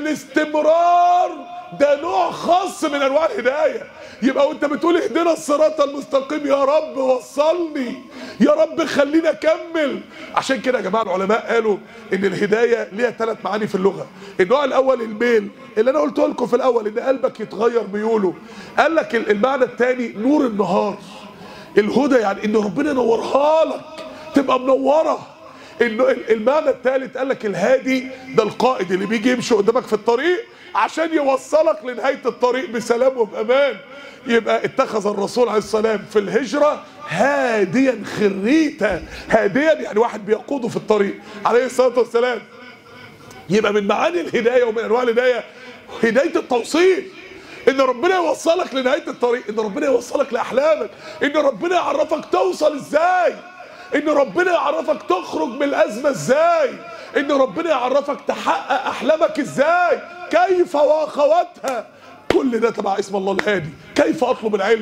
الاستمرار ده نوع خاص من انواع الهدايه يبقى وانت بتقول اهدنا الصراط المستقيم يا رب وصلني يا رب خلينا اكمل عشان كده يا جماعه العلماء قالوا ان الهدايه ليها ثلاث معاني في اللغه النوع الاول الميل اللي انا قلته لكم في الاول ان قلبك يتغير ميوله قال لك المعنى الثاني نور النهار الهدى يعني ان ربنا ينورها لك تبقى منوره انه المعنى الثالث قال لك الهادي ده القائد اللي بيجي يمشي قدامك في الطريق عشان يوصلك لنهايه الطريق بسلام وبامان يبقى اتخذ الرسول عليه السلام في الهجره هاديا خريتا هاديا يعني واحد بيقوده في الطريق عليه الصلاه والسلام يبقى من معاني الهدايه ومن انواع الهدايه هدايه التوصيل ان ربنا يوصلك لنهايه الطريق ان ربنا يوصلك لاحلامك ان ربنا يعرفك توصل ازاي ان ربنا يعرفك تخرج من الازمه ازاي ان ربنا يعرفك تحقق احلامك ازاي كيف واخواتها كل ده تبع اسم الله الهادي كيف اطلب العلم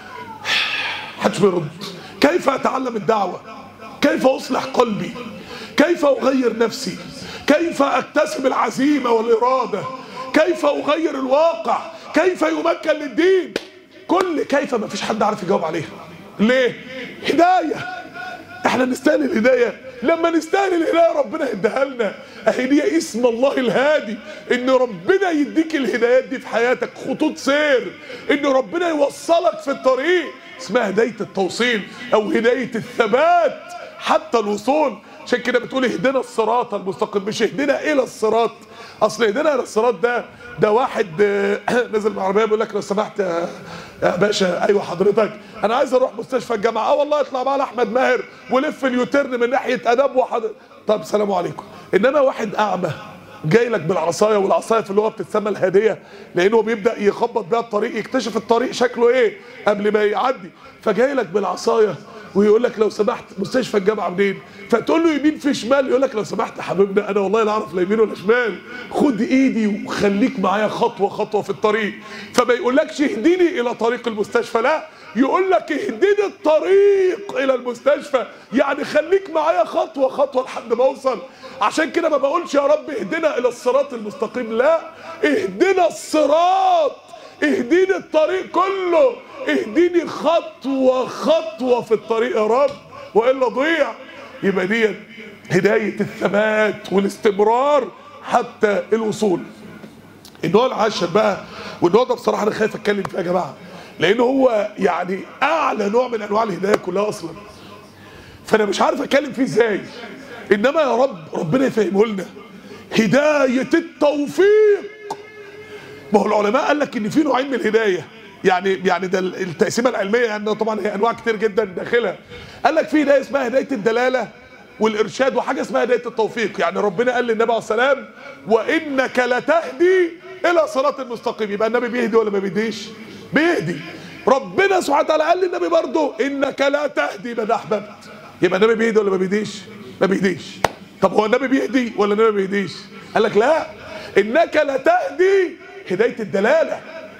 محدش بيرد كيف اتعلم الدعوه كيف اصلح قلبي كيف اغير نفسي كيف اكتسب العزيمه والاراده كيف اغير الواقع كيف يمكن للدين كل كيف ما فيش حد عارف يجاوب عليها ليه هدايه احنا نستاهل الهدايه لما نستاهل الهدايه ربنا يديها لنا اهي دي اسم الله الهادي ان ربنا يديك الهدايات دي في حياتك خطوط سير ان ربنا يوصلك في الطريق اسمها هدايه التوصيل او هدايه الثبات حتى الوصول عشان كده بتقول اهدنا الصراط المستقيم مش اهدنا الى الصراط اصل اهدنا الى الصراط ده ده واحد آه، نزل من العربيه بيقول لك لو سمحت يا يا باشا ايوه حضرتك انا عايز اروح مستشفى الجامعه اه والله اطلع بقى لاحمد ماهر ولف اليوترن من ناحيه اداب وحضر طب سلام عليكم انما واحد اعمى جاي لك بالعصايه والعصايه في اللغه بتتسمى الهديه لانه بيبدا يخبط بيها الطريق يكتشف الطريق شكله ايه قبل ما يعدي فجاي لك بالعصايه ويقول لك لو سمحت مستشفى الجامعه منين فتقول له يمين في شمال يقول لك لو سمحت يا حبيبنا انا والله لا اعرف لا يمين ولا شمال خد ايدي وخليك معايا خطوه خطوه في الطريق فما يقولكش اهديني الى طريق المستشفى لا يقول لك اهدني الطريق الى المستشفى يعني خليك معايا خطوه خطوه لحد ما اوصل عشان كده ما بقولش يا رب اهدنا الى الصراط المستقيم لا اهدنا الصراط اهديني الطريق كله اهديني خطوة خطوة في الطريق يا رب وإلا ضيع يبقى دي هداية الثبات والاستمرار حتى الوصول النوع العاشر بقى والنوع ده بصراحة أنا خايف أتكلم فيه يا جماعة لأن هو يعني أعلى نوع من أنواع الهداية كلها أصلا فأنا مش عارف أتكلم فيه إزاي إنما يا رب ربنا يفهمه لنا هداية التوفيق ما هو العلماء قال لك ان في نوعين من الهدايه يعني يعني ده التقسيمه العلميه يعني طبعا هي انواع كتير جدا داخلها قال لك في هدايه اسمها هدايه الدلاله والارشاد وحاجه اسمها هدايه التوفيق يعني ربنا قال للنبي عليه السلام وانك لتهدي الى صراط مستقيم يبقى النبي بيهدي ولا ما بيهديش بيهدي ربنا سبحانه وتعالى قال للنبي برضه انك لا تهدي من احببت يبقى النبي بيهدي ولا ما بيهديش ما بيهديش طب هو النبي بيهدي ولا النبي ما بيهديش قال لك لا انك لتهدي هدايه الدلاله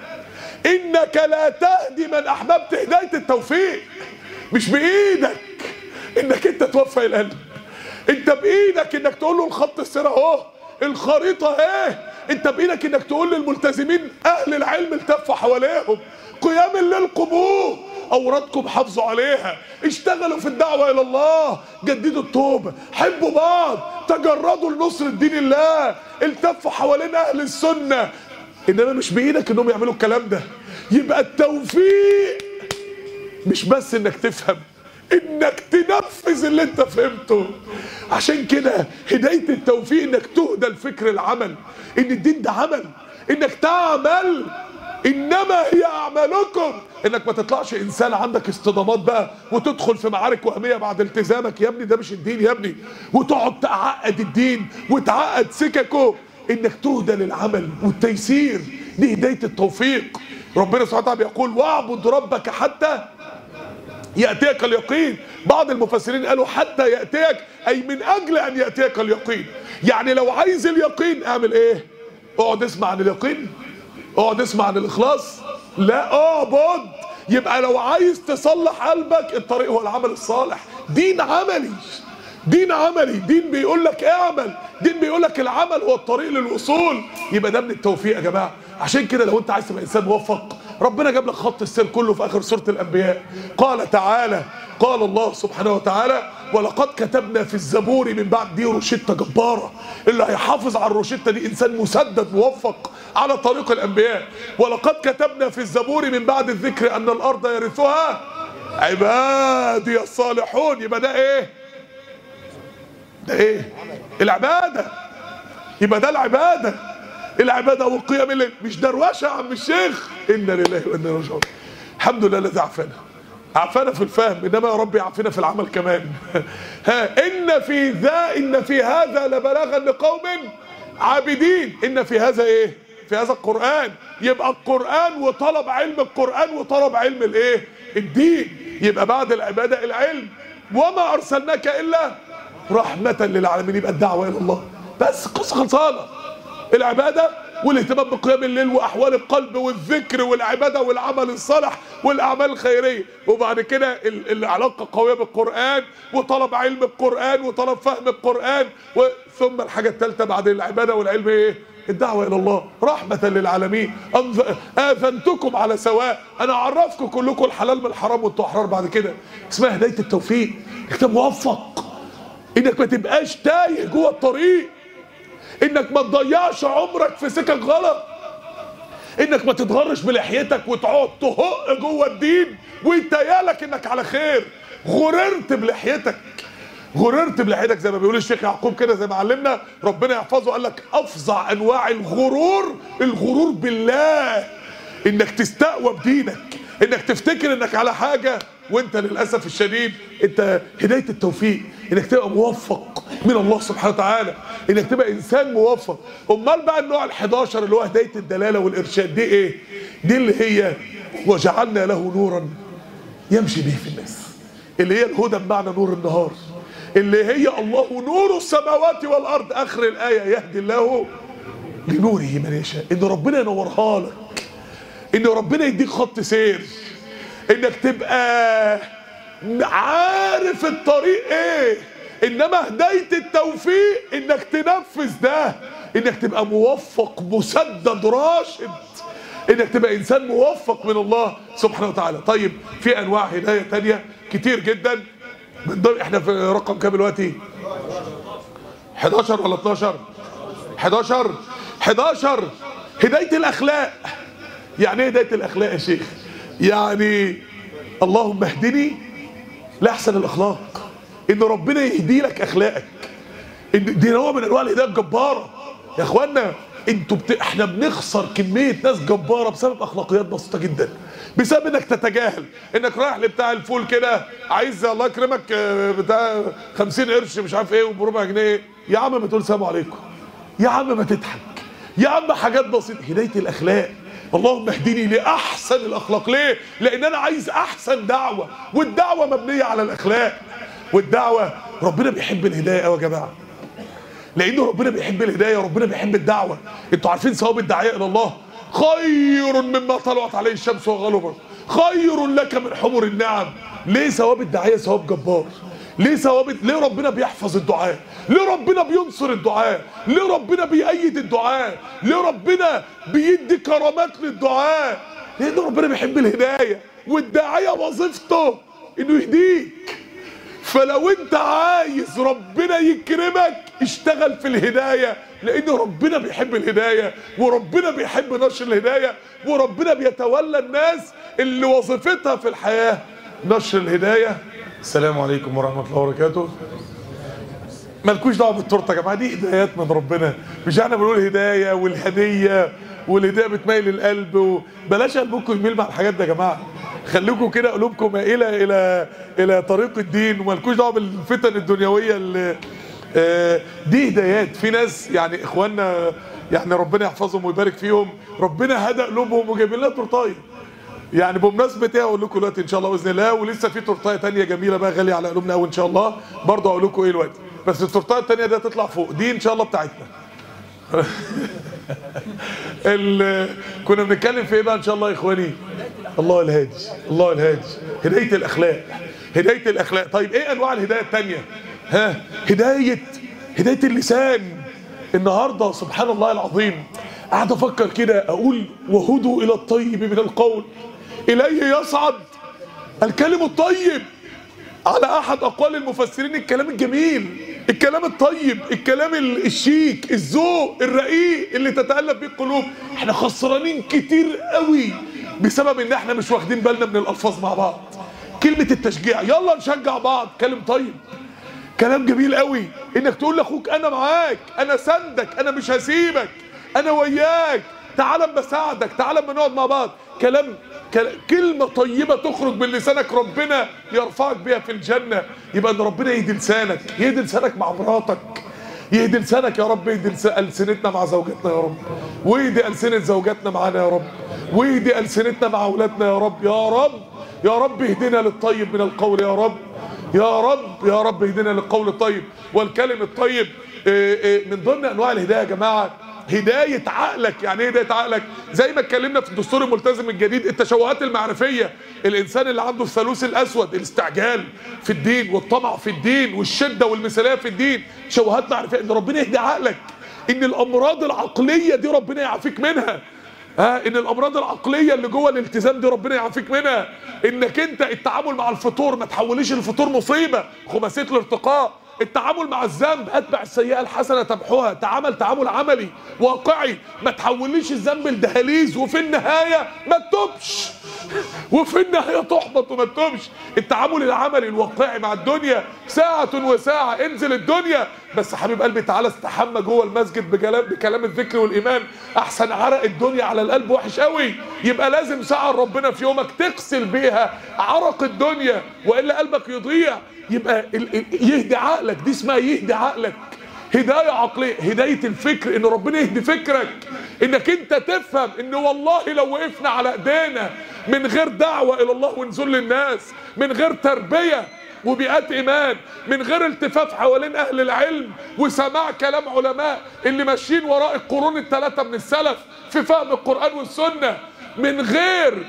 انك لا تهدي من احببت هدايه التوفيق مش بايدك انك انت توفق القلب انت بايدك انك تقول له الخط السير اهو الخريطه اهي انت بايدك انك تقول للملتزمين اهل العلم التفوا حواليهم قيام الليل قبوه اورادكم حافظوا عليها اشتغلوا في الدعوه الى الله جددوا التوبه حبوا بعض تجردوا لنصر دين الله التفوا حوالين اهل السنه انما مش بايدك انهم يعملوا الكلام ده يبقى التوفيق مش بس انك تفهم انك تنفذ اللي انت فهمته عشان كده هدايه التوفيق انك تهدى الفكر العمل ان الدين ده عمل انك تعمل انما هي اعمالكم انك ما تطلعش انسان عندك اصطدامات بقى وتدخل في معارك وهميه بعد التزامك يا ابني ده مش الدين يا ابني وتقعد تعقد الدين وتعقد سككه انك تهدى للعمل والتيسير دي هدايه التوفيق ربنا سبحانه وتعالى بيقول واعبد ربك حتى ياتيك اليقين بعض المفسرين قالوا حتى ياتيك اي من اجل ان ياتيك اليقين يعني لو عايز اليقين اعمل ايه اقعد اسمع عن اليقين اقعد اسمع عن الاخلاص لا اعبد يبقى لو عايز تصلح قلبك الطريق هو العمل الصالح دين عملي دين عملي دين بيقول لك اعمل دين بيقول لك العمل هو الطريق للوصول يبقى ده من التوفيق يا جماعه عشان كده لو انت عايز تبقى انسان موفق ربنا جاب لك خط السير كله في اخر سوره الانبياء قال تعالى قال الله سبحانه وتعالى ولقد كتبنا في الزبور من بعد دي روشته جباره اللي هيحافظ على الروشته دي انسان مسدد موفق على طريق الانبياء ولقد كتبنا في الزبور من بعد الذكر ان الارض يرثها عبادي الصالحون يبقى ده ايه ده ايه العباده يبقى ده العباده العباده والقيام الليل مش دروشه يا عم الشيخ انا لله وانا اليه راجعون الحمد لله الذي عافانا عافانا في الفهم انما يا رب يعافينا في العمل كمان ها ان في ذا ان في هذا لبلاغا لقوم عابدين ان في هذا ايه في هذا القران يبقى القران وطلب علم القران وطلب علم الايه الدين يبقى بعد العباده العلم وما ارسلناك الا رحمه للعالمين يبقى الدعوه الى الله بس قصه خلصانه العباده والاهتمام بقيام الليل واحوال القلب والذكر والعباده والعمل الصالح والاعمال الخيريه وبعد كده ال- العلاقه قويه بالقران وطلب علم القران وطلب فهم القران ثم الحاجه الثالثه بعد العباده والعلم ايه الدعوه الى الله رحمه للعالمين أنذ- اذنتكم على سواء انا اعرفكم كلكم الحلال من الحرام وانتوا احرار بعد كده اسمها هدايه التوفيق انك تبقى موفق انك ما تبقاش تايه جوه الطريق انك ما تضيعش عمرك في سكك غلط انك ما تتغرش بلحيتك وتقعد تهق جوه الدين ويتهيالك انك على خير غررت بلحيتك غررت بلحيتك زي ما بيقول الشيخ يعقوب كده زي ما علمنا ربنا يحفظه قال لك افظع انواع الغرور الغرور بالله انك تستقوى بدينك انك تفتكر انك على حاجه وانت للاسف الشديد انت هدايه التوفيق انك تبقى موفق من الله سبحانه وتعالى انك تبقى انسان موفق امال بقى النوع ال11 اللي هو هدايه الدلاله والارشاد دي ايه دي اللي هي وجعلنا له نورا يمشي به في الناس اللي هي الهدى بمعنى نور النهار اللي هي الله نور السماوات والارض اخر الايه يهدي الله لنوره من يشاء ان ربنا ينورها لك ان ربنا يديك خط سير انك تبقى عارف الطريق ايه انما هدايه التوفيق انك تنفذ ده انك تبقى موفق مسدد راشد انك تبقى انسان موفق من الله سبحانه وتعالى طيب في انواع هدايه تانية كتير جدا من ضمن احنا في رقم كام دلوقتي 11 ولا 12 11 11 هدايه الاخلاق يعني ايه هدايه الاخلاق يا شيخ يعني اللهم اهدني لاحسن الاخلاق ان ربنا يهدي لك اخلاقك ان دي نوع من انواع الهدايه الجباره يا اخوانا انتوا بت... احنا بنخسر كميه ناس جباره بسبب اخلاقيات بسيطه جدا بسبب انك تتجاهل انك رايح لبتاع الفول كده عايز الله يكرمك آه، بتاع 50 قرش مش عارف ايه وبربع جنيه يا عم ما تقول سلام عليكم يا عم ما تضحك يا عم حاجات بسيطه هدايه الاخلاق اللهم اهدني لاحسن الاخلاق ليه لان انا عايز احسن دعوه والدعوه مبنيه على الاخلاق والدعوه ربنا بيحب الهدايه قوي يا جماعه لان ربنا بيحب الهدايه وربنا بيحب الدعوه انتوا عارفين ثواب الداعيه الى الله خير مما طلعت عليه الشمس وغلبت خير لك من حمر النعم ليه ثواب الداعيه ثواب جبار ليه ثواب ليه ربنا بيحفظ الدعاء ليه ربنا بينصر الدعاء ليه ربنا بيأيد الدعاء ليه ربنا بيدي كرامات للدعاء لان ربنا بيحب الهدايه والداعيه وظيفته انه يهديك فلو انت عايز ربنا يكرمك اشتغل في الهداية لان ربنا بيحب الهداية وربنا بيحب نشر الهداية وربنا بيتولى الناس اللي وظيفتها في الحياة نشر الهداية السلام عليكم ورحمة الله وبركاته مالكوش دعوه بالتورته يا جماعه دي هدايات من ربنا مش احنا بنقول هدايه والهديه والهدايه بتميل القلب و... بلاش قلبكم يميل مع الحاجات دي يا جماعه خليكم كده قلوبكم مائله الى الى طريق الدين ومالكوش دعوه بالفتن الدنيويه اللي آه، دي هدايات في ناس يعني اخواننا يعني ربنا يحفظهم ويبارك فيهم ربنا هدى قلوبهم وجايبين لنا تورتايه يعني بمناسبه ايه اقول لكم دلوقتي ان شاء الله باذن الله ولسه في تورتايه تانية جميله بقى غاليه على قلوبنا قوي ان شاء الله برضه اقول لكم ايه دلوقتي بس التورتايه التانية دي هتطلع فوق دي ان شاء الله بتاعتنا ال- كنا بنتكلم في ايه بقى ان شاء الله يا اخواني الله الهادي الله الهادي هدايه الاخلاق هدايه الاخلاق طيب ايه انواع الهدايه التانية ها هدايه هدايه اللسان النهارده سبحان الله العظيم قاعد افكر كده اقول وهدوا الى الطيب من القول اليه يصعد الكلم الطيب على احد اقوال المفسرين الكلام الجميل الكلام الطيب الكلام ال- الشيك الذوق الرقيق اللي تتالف بيه القلوب احنا خسرانين كتير قوي بسبب ان احنا مش واخدين بالنا من الالفاظ مع بعض كلمه التشجيع يلا نشجع بعض كلام طيب كلام جميل قوي انك تقول لاخوك انا معاك انا سندك انا مش هسيبك انا وياك تعال اما اساعدك تعال اما نقعد مع بعض كلام كل- كلمة طيبة تخرج من لسانك ربنا يرفعك بيها في الجنة يبقى ان ربنا يهدي لسانك يهدي لسانك مع مراتك يهدي لسانك يا رب يهدي لس- ألسنتنا مع زوجتنا يا رب ويهدي ألسنة زوجاتنا معانا يا رب ويهدي ألسنتنا مع أولادنا يا رب يا رب يا رب اهدنا للطيب من القول يا رب يا رب يا رب اهدنا للقول الطيب والكلم الطيب إيه إيه من ضمن انواع الهدايه يا جماعه هدايه عقلك يعني ايه هدايه عقلك زي ما اتكلمنا في الدستور الملتزم الجديد التشوهات المعرفيه الانسان اللي عنده الثالوث الاسود الاستعجال في الدين والطمع في الدين والشده والمثاليه في الدين تشوهات معرفيه ان ربنا يهدي عقلك ان الامراض العقليه دي ربنا يعافيك منها ها ان الامراض العقليه اللي جوه الالتزام دي ربنا يعافيك منها انك انت التعامل مع الفطور ما تحوليش الفطور مصيبه خماسيه الارتقاء التعامل مع الذنب اتبع السيئه الحسنه تمحوها تعامل تعامل عملي واقعي ما تحوليش الذنب لدهاليز وفي النهايه ما تتوبش وفي النهايه تحبط وما تتوبش التعامل العملي الواقعي مع الدنيا ساعه وساعه انزل الدنيا بس حبيب قلبي تعالى استحمى جوه المسجد بكلام بكلام الذكر والايمان احسن عرق الدنيا على القلب وحش قوي يبقى لازم ساعه ربنا في يومك تغسل بيها عرق الدنيا والا قلبك يضيع يبقى ال- ال- يهدي عقلك دي اسمها يهدي عقلك هداية عقلية هداية الفكر ان ربنا يهدي فكرك انك انت تفهم ان والله لو وقفنا على ايدينا من غير دعوة الى الله ونزول للناس من غير تربية وبيئات ايمان من غير التفاف حوالين اهل العلم وسماع كلام علماء اللي ماشيين وراء القرون الثلاثة من السلف في فهم القرآن والسنة من غير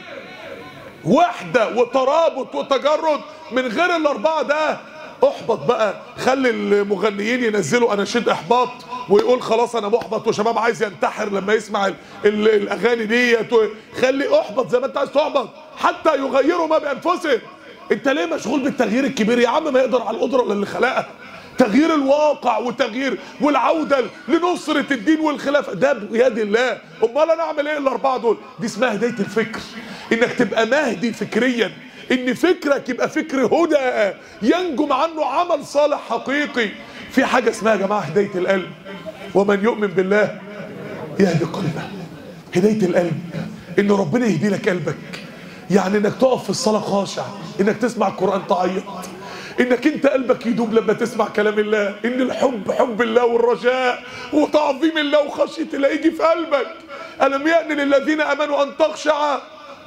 وحدة وترابط وتجرد من غير الأربعة ده احبط بقى خلي المغنيين ينزلوا اناشيد احباط ويقول خلاص انا محبط وشباب عايز ينتحر لما يسمع ال ال الاغاني ديت خلي احبط زي ما انت عايز تحبط حتى يغيروا ما بانفسهم انت ليه مشغول بالتغيير الكبير يا عم ما يقدر على القدره اللي خلقها تغيير الواقع وتغيير والعوده لنصره الدين والخلافه ده بيد الله امال انا اعمل ايه الاربعه دول دي اسمها هدايه الفكر انك تبقى مهدي فكريا ان فكرك يبقى فكر هدى ينجم عنه عمل صالح حقيقي في حاجه اسمها يا جماعه هدايه القلب ومن يؤمن بالله يهدي قلبه هدايه القلب ان ربنا يهدي لك قلبك يعني انك تقف في الصلاه خاشع انك تسمع القران تعيط انك انت قلبك يدوب لما تسمع كلام الله ان الحب حب الله والرجاء وتعظيم الله وخشيه الله يجي في قلبك الم يأن للذين امنوا ان تخشع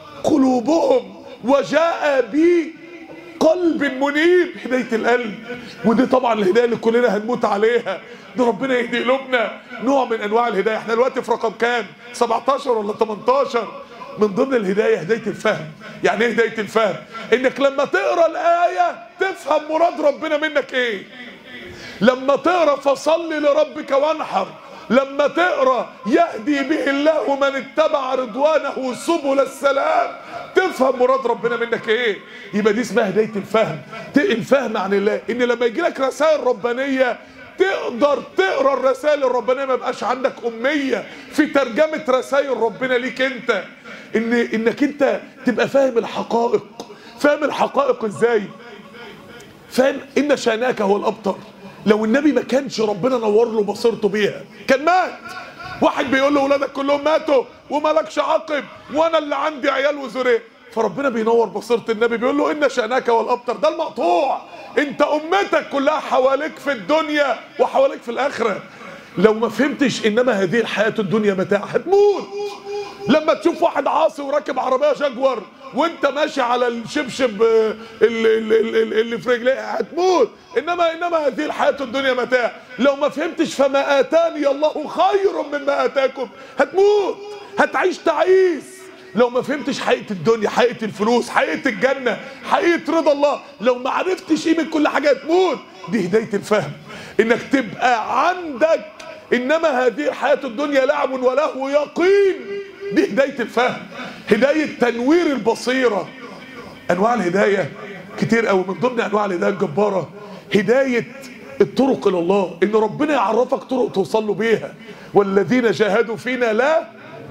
قلوبهم وجاء بي قلب منيب هداية القلب ودي طبعا الهداية اللي كلنا هنموت عليها ده ربنا يهدي قلوبنا نوع من انواع الهداية احنا دلوقتي في رقم كام 17 ولا 18 من ضمن الهداية هداية الفهم يعني ايه هداية الفهم انك لما تقرا الآية تفهم مراد ربنا منك ايه لما تقرا فصل لربك وانحر لما تقرا يهدي به الله من اتبع رضوانه سبل السلام تفهم مراد ربنا منك ايه يبقى دي اسمها هدايه الفهم ت- الفهم عن الله ان لما يجي لك رسائل ربانيه تقدر تقرا الرسائل الربانيه ما يبقاش عندك اميه في ترجمه رسائل ربنا ليك انت ان انك انت تبقى فاهم الحقائق فاهم الحقائق ازاي فاهم ان شاناك هو الابتر لو النبي ما كانش ربنا نور له بصيرته بيها كان مات واحد بيقول له ولادك كلهم ماتوا ومالكش عقب وانا اللي عندي عيال وذريه فربنا بينور بصيره النبي بيقول له ان شاناك هو الابتر ده المقطوع انت امتك كلها حواليك في الدنيا وحواليك في الاخره لو ما فهمتش انما هذه الحياه الدنيا متاع هتموت لما تشوف واحد عاصي وراكب عربيه جاكور وانت ماشي على الشبشب آه، اللي, اللي, اللي في رجليه هتموت انما انما هذه الحياه الدنيا متاع لو ما فهمتش فما اتاني الله خير مما اتاكم هتموت هتعيش تعيس لو ما فهمتش حقيقه الدنيا حقيقه الفلوس حقيقه الجنه حقيقه رضا الله لو ما عرفتش قيمه كل حاجه هتموت دي هدايه الفهم انك تبقى عندك انما هذه الحياه الدنيا لعب ولهو يقين دي هدايه الفهم هدايه تنوير البصيره انواع الهدايه كتير قوي من ضمن انواع الهدايه الجباره هدايه الطرق الى الله ان ربنا يعرفك طرق توصل له بيها والذين جاهدوا فينا لا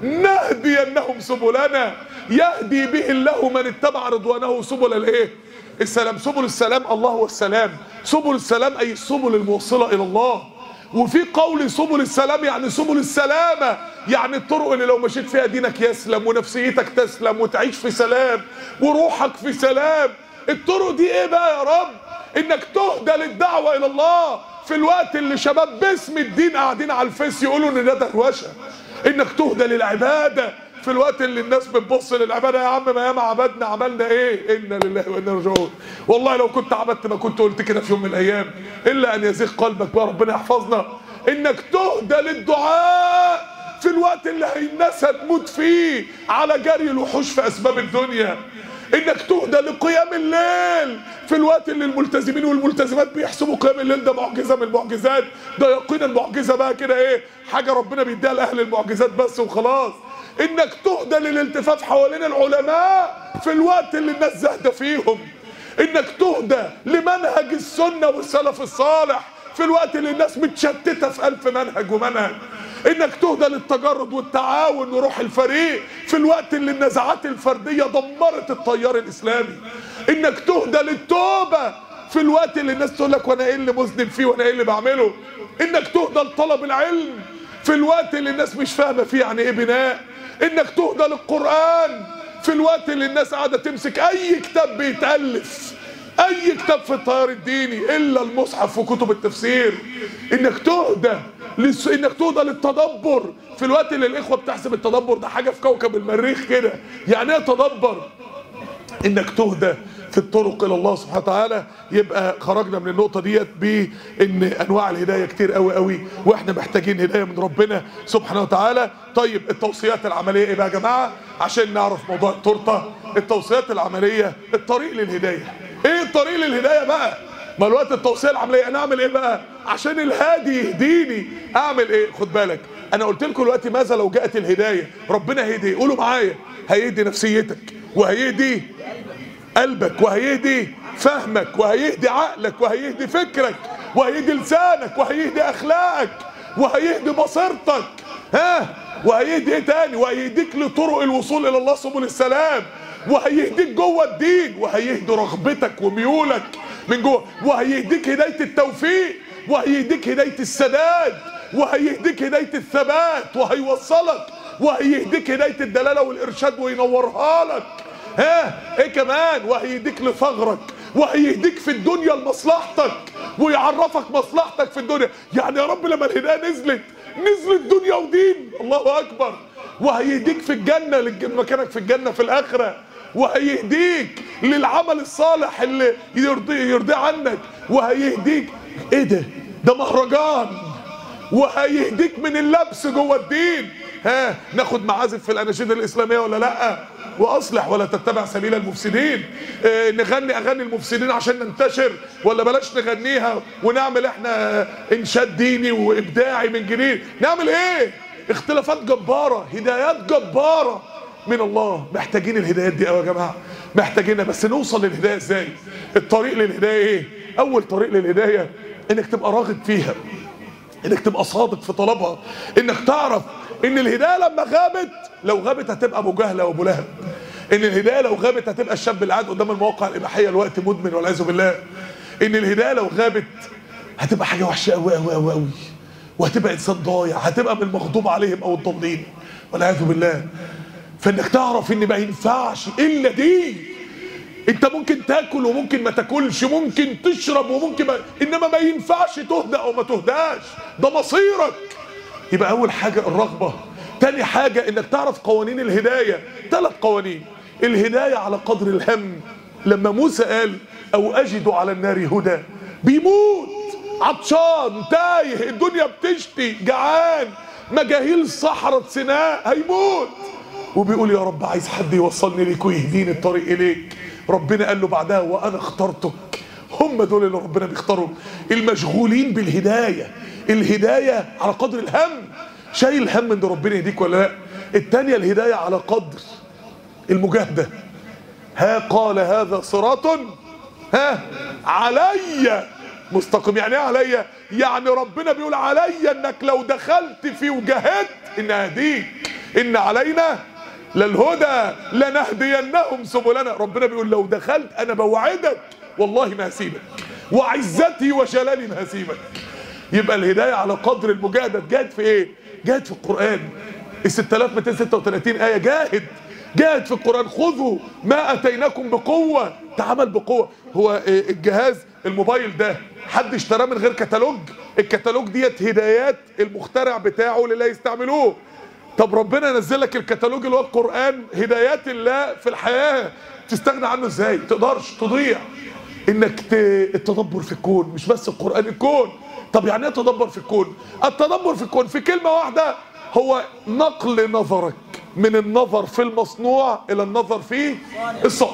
نهدينهم سبلنا يهدي به الله من اتبع رضوانه سبل الايه السلام سبل السلام الله والسلام سبل السلام اي السبل الموصله الى الله وفي قول سبل السلام يعني سبل السلامة يعني الطرق اللي لو مشيت فيها دينك يسلم ونفسيتك تسلم وتعيش في سلام وروحك في سلام الطرق دي ايه بقى يا رب انك تهدى للدعوة الى الله في الوقت اللي شباب باسم الدين قاعدين على الفيس يقولوا ان ده دروشة انك تهدى للعبادة في الوقت اللي الناس بتبص للعبادة يا عم ما ياما عبدنا عملنا ايه انا لله وانا راجعون والله لو كنت عبدت ما كنت قلت كده في يوم من الايام الا ان يزيغ قلبك بقى ربنا يحفظنا انك تهدى للدعاء في الوقت اللي الناس هتموت فيه على جري الوحوش في اسباب الدنيا انك تهدى لقيام الليل في الوقت اللي الملتزمين والملتزمات بيحسبوا قيام الليل ده معجزه من المعجزات ده يقينا معجزه بقى كده ايه حاجه ربنا بيديها لاهل المعجزات بس وخلاص انك تهدى للالتفاف حوالين العلماء في الوقت اللي الناس زاهده فيهم انك تهدى لمنهج السنه والسلف الصالح في الوقت اللي الناس متشتته في الف منهج ومنهج انك تهدى للتجرد والتعاون وروح الفريق في الوقت اللي النزعات الفرديه دمرت التيار الاسلامي انك تهدى للتوبه في الوقت اللي الناس تقول لك وانا ايه اللي مذنب فيه وانا ايه اللي بعمله انك تهدى لطلب العلم في الوقت اللي الناس مش فاهمه فيه يعني ايه بناء انك تهدى للقران في الوقت اللي الناس قاعده تمسك اي كتاب بيتالف اي كتاب في التيار الديني الا المصحف وكتب التفسير انك تهدى لس... انك تهدى للتدبر في الوقت اللي الاخوه بتحسب التدبر ده حاجه في كوكب المريخ كده يعني ايه تدبر انك تهدى في الطرق الى الله سبحانه وتعالى يبقى خرجنا من النقطه ديت بان انواع الهدايه كتير قوي قوي واحنا محتاجين هدايه من ربنا سبحانه وتعالى طيب التوصيات العمليه ايه بقى يا جماعه عشان نعرف موضوع التورته التوصيات العمليه الطريق للهدايه ايه الطريق للهدايه بقى ما الوقت التوصيه العمليه انا اعمل ايه بقى عشان الهادي يهديني اعمل ايه خد بالك انا قلت لكم دلوقتي ماذا لو جاءت الهدايه ربنا هيهدي قولوا معايا هيهدي نفسيتك وهيهدي قلبك وهيهدي فهمك وهيهدي عقلك وهيهدي فكرك وهيهدي لسانك وهيهدي اخلاقك وهيهدي بصيرتك ها وهيهدي ايه تاني وهيهديك لطرق الوصول الى الله سبل السلام وهيهديك جوه الدين وهيهدي رغبتك وميولك من جوه وهيهديك هدايه التوفيق وهيهديك هدايه السداد وهيهديك هدايه الثبات وهيوصلك وهيهديك هدايه الدلاله والارشاد وينورها لك ها ايه كمان وهيهديك لثغرك وهيهديك في الدنيا لمصلحتك ويعرفك مصلحتك في الدنيا يعني يا رب لما الهدايه نزلت نزلت دنيا ودين الله اكبر وهيهديك في الجنه لمكانك في الجنه في الاخره وهيهديك للعمل الصالح اللي يرضي يرضي عنك وهيهديك ايه ده ده مهرجان وهيهديك من اللبس جوه الدين ها ناخد معازف في الاناشيد الاسلاميه ولا لا واصلح ولا تتبع سبيل المفسدين اه نغني اغاني المفسدين عشان ننتشر ولا بلاش نغنيها ونعمل احنا انشاد ديني وابداعي من جديد نعمل ايه اختلافات جباره هدايات جباره من الله محتاجين الهدايات دي قوي يا جماعه محتاجينها بس نوصل للهدايه ازاي الطريق للهدايه ايه اول طريق للهدايه انك تبقى راغب فيها انك تبقى صادق في طلبها انك تعرف ان الهدايه لما غابت لو غابت هتبقى ابو جهل وابو لهب ان الهدايه لو غابت هتبقى الشاب اللي قاعد قدام المواقع الاباحيه الوقت مدمن والعياذ بالله ان الهدايه لو غابت هتبقى حاجه وحشه قوي قوي قوي قوي وهتبقى انسان ضايع هتبقى من المغضوب عليهم او الضالين والعياذ بالله فانك تعرف ان ما ينفعش الا دي انت ممكن تاكل وممكن ما تاكلش ممكن تشرب وممكن ما انما ما ينفعش تهدى او ما تهداش ده مصيرك يبقى اول حاجه الرغبه تاني حاجه انك تعرف قوانين الهدايه ثلاث قوانين الهدايه على قدر الهم لما موسى قال او اجد على النار هدى بيموت عطشان تايه الدنيا بتشتي جعان مجاهيل صحراء سيناء هيموت وبيقول يا رب عايز حد يوصلني ليك ويهديني الطريق اليك ربنا قال له بعدها وانا اخترتك هم دول اللي ربنا بيختارهم المشغولين بالهدايه الهدايه على قدر الهم شايل هم ان ربنا يهديك ولا لا الثانيه الهدايه على قدر المجاهده ها قال هذا صراط ها عليا مستقيم يعني ايه عليا يعني ربنا بيقول عليا انك لو دخلت فيه وجاهدت ان اهديك ان علينا للهدى لنهدينهم سبلنا ربنا بيقول لو دخلت انا بوعدك والله ما هسيبك وعزتي وجلالي ما هسيبك يبقى الهدايه على قدر المجاهده جاهد في ايه جاهد في القران ال 6236 ايه جاهد جاهد في القران خذوا ما اتيناكم بقوه تعامل بقوه هو الجهاز الموبايل ده حد اشتراه من غير كتالوج الكتالوج ديت هدايات المخترع بتاعه اللي لا يستعملوه طب ربنا نزل لك الكتالوج اللي هو القران هدايات الله في الحياه تستغنى عنه ازاي تقدرش تضيع انك ت... التدبر في الكون مش بس القران الكون طب يعني ايه تدبر في الكون التدبر في الكون في كلمه واحده هو نقل نظرك من النظر في المصنوع الى النظر في الصانع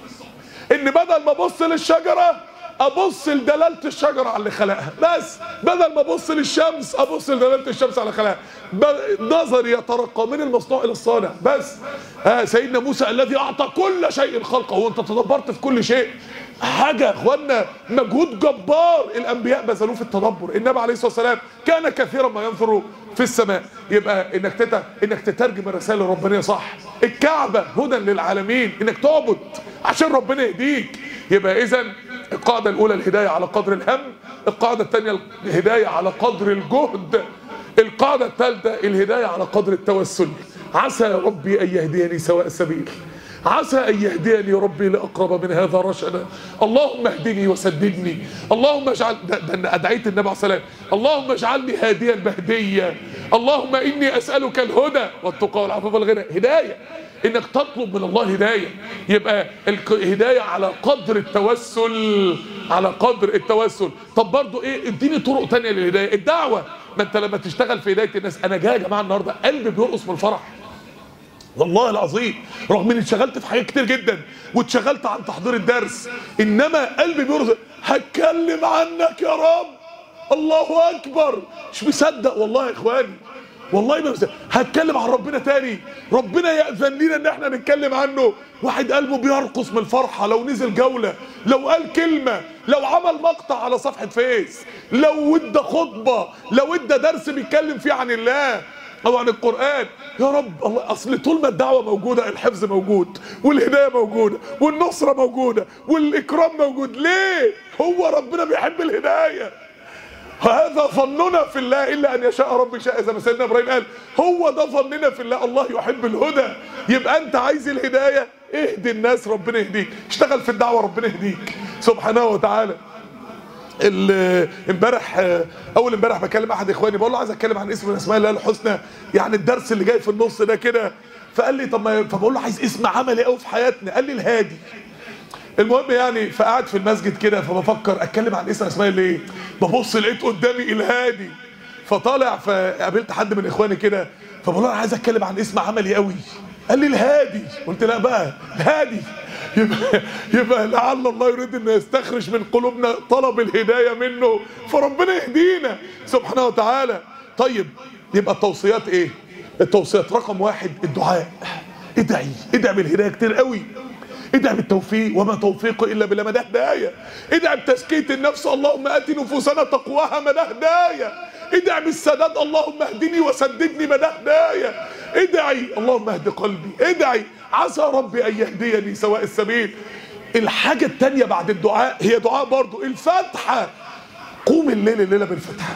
ان بدل ما ابص للشجره ابص لدلاله الشجره على اللي خلقها بس بدل ما ابص للشمس ابص لدلاله الشمس على خلقها ب- نظري يترقى من المصنوع الى الصانع بس آه سيدنا موسى الذي اعطى كل شيء خلقه وانت تدبرت في كل شيء حاجه يا اخوانا مجهود جبار الانبياء بذلوه في التدبر النبي عليه الصلاه والسلام كان كثيرا ما ينظر في السماء يبقى انك تت... انك تترجم الرسائل الربانيه صح الكعبه هدى للعالمين انك تعبد عشان ربنا يهديك يبقى اذا القاعده الاولى الهدايه على قدر الهم القاعده الثانيه الهدايه على قدر الجهد القاعده الثالثه الهدايه على قدر التوسل عسى ربي ان يهديني سواء السبيل عسى ان يهديني ربي لاقرب من هذا رشدا اللهم اهدني وسددني اللهم اجعل ده, ده ادعيه النبي عليه الصلاه والسلام اللهم اجعلني هاديا مهديا اللهم اني اسالك الهدى والتقى والعفاف والغنى هدايه انك تطلب من الله هدايه يبقى الهدايه على قدر التوسل على قدر التوسل طب برضو ايه اديني طرق تانية للهدايه الدعوه ما انت لما تشتغل في هدايه الناس انا جاي يا جماعه النهارده قلبي بيرقص من الفرح والله العظيم رغم اني اتشغلت في حاجات كتير جدا واتشغلت عن تحضير الدرس انما قلبي بيرزق هتكلم عنك يا رب الله اكبر مش مصدق والله يا اخواني والله ما مصدق هتكلم عن ربنا تاني ربنا يأذن لنا ان احنا نتكلم عنه واحد قلبه بيرقص من الفرحة لو نزل جولة لو قال كلمة لو عمل مقطع على صفحة فيس لو ادى خطبة لو ادى درس بيتكلم فيه عن الله او عن القرآن يا رب الله اصل طول ما الدعوة موجودة الحفظ موجود والهداية موجودة والنصرة موجودة والاكرام موجود ليه هو ربنا بيحب الهداية هذا ظننا في الله الا ان يشاء ربي شاء زي ما سيدنا ابراهيم قال هو ده ظننا في الله الله يحب الهدى يبقى انت عايز الهدايه اهدي الناس ربنا يهديك اشتغل في الدعوه ربنا يهديك سبحانه وتعالى ال- امبارح اول امبارح بكلم احد اخواني بقول له عايز اتكلم عن اسم من اسماء الله الحسنى يعني الدرس اللي جاي في النص ده كده فقال لي طب ما فبقول له عايز اسم عملي قوي في حياتنا قال لي الهادي المهم يعني فقعد في المسجد كده فبفكر اتكلم عن اسم اسماء الله ايه ببص لقيت قدامي الهادي فطالع فقابلت حد من اخواني كده فبقول له انا عايز اتكلم عن اسم عملي قوي قال لي الهادي قلت لا بقى الهادي يبقى يبقى لعل الله يريد ان يستخرج من قلوبنا طلب الهدايه منه فربنا يهدينا سبحانه وتعالى طيب يبقى التوصيات ايه التوصيات رقم واحد الدعاء ادعي ادعي بالهدايه كتير قوي ادعي بالتوفيق وما توفيقه الا بالله ما ده هدايه ادعي بتزكيه النفس اللهم ات نفوسنا تقواها ما ده هدايه ادعي بالسداد اللهم اهدني وسددني ما ده هدايه ادعي اللهم اهد قلبي ادعي عسى ربي ان يهديني سواء السبيل الحاجه التانية بعد الدعاء هي دعاء برضو الفاتحه قوم الليل الليله بالفتحه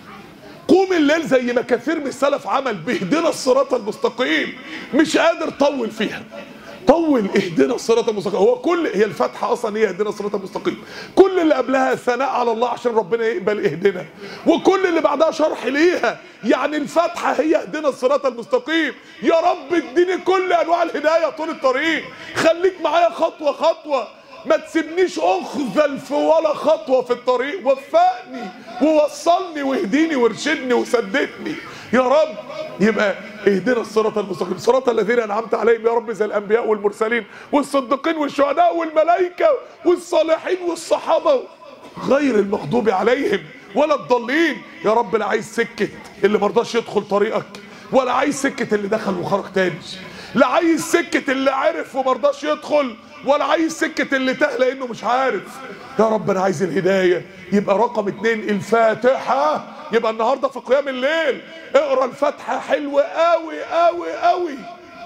قوم الليل زي ما كثير من السلف عمل باهدنا الصراط المستقيم مش قادر طول فيها طول اهدنا الصراط المستقيم هو كل هي الفاتحه اصلا هي اهدنا الصراط المستقيم كل اللي قبلها ثناء على الله عشان ربنا يقبل اهدنا وكل اللي بعدها شرح ليها يعني الفاتحه هي اهدنا الصراط المستقيم يا رب اديني كل انواع الهدايه طول الطريق خليك معايا خطوه خطوه ما تسيبنيش اخذل في ولا خطوه في الطريق وفقني ووصلني واهديني وارشدني وسددني يا رب يبقى اهدنا الصراط المستقيم صراط الذين انعمت عليهم يا رب زي الانبياء والمرسلين والصديقين والشهداء والملائكه والصالحين والصحابه غير المغضوب عليهم ولا الضالين يا رب لا عايز سكه اللي مرضاش يدخل طريقك ولا عايز سكه اللي دخل وخرج تاني لا عايز سكه اللي عرف ومرضاش يدخل ولا عايز سكه اللي تاه لانه مش عارف يا رب انا عايز الهدايه يبقى رقم اتنين الفاتحه يبقى النهارده في قيام الليل اقرا الفاتحه حلوه قوي قوي قوي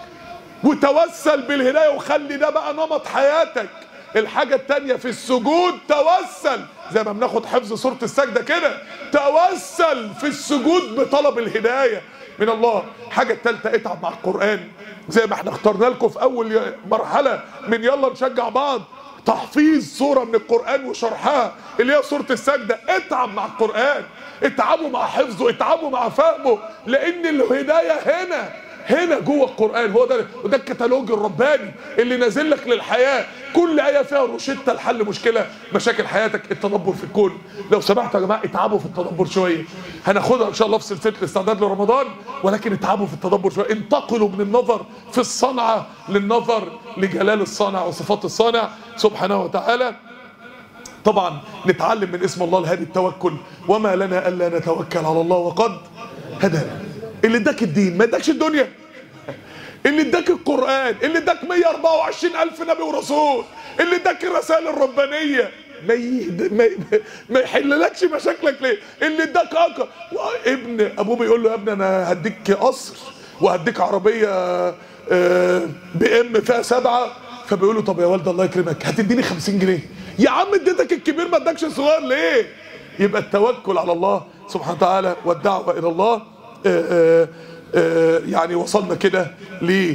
وتوسل بالهدايه وخلي ده بقى نمط حياتك الحاجة التانية في السجود توسل زي ما بناخد حفظ سورة السجدة كده توسل في السجود بطلب الهداية من الله حاجة التالتة اتعب مع القرآن زي ما احنا اخترنا لكم في أول مرحلة من يلا نشجع بعض تحفيظ سورة من القرآن وشرحها اللي هي سورة السجدة اتعب مع القرآن اتعبوا مع حفظه اتعبوا مع فهمه لأن الهداية هنا هنا جوه القران هو ده وده الكتالوج الرباني اللي نازل لك للحياه كل ايه فيها روشته لحل مشكله مشاكل حياتك التدبر في الكون لو سمحتوا يا جماعه اتعبوا في التدبر شويه هناخدها ان شاء الله في سلسله الاستعداد لرمضان ولكن اتعبوا في التدبر شويه انتقلوا من النظر في الصنعه للنظر لجلال الصانع وصفات الصانع سبحانه وتعالى طبعا نتعلم من اسم الله الهادي التوكل وما لنا الا نتوكل على الله وقد هدانا اللي اداك الدين ما اداكش الدنيا اللي اداك القران اللي اداك 124 الف نبي ورسول اللي اداك الرسائل الربانيه ما يهد... ما ما يحللكش مشاكلك ليه اللي اداك اكا ابن ابوه بيقول له يا ابني انا هديك قصر وهديك عربيه بي ام فيها سبعه فبيقول له طب يا والد الله يكرمك هتديني 50 جنيه يا عم اديتك الكبير ما ادكش الصغير ليه يبقى التوكل على الله سبحانه وتعالى والدعوه الى الله آآ آآ يعني وصلنا كده ل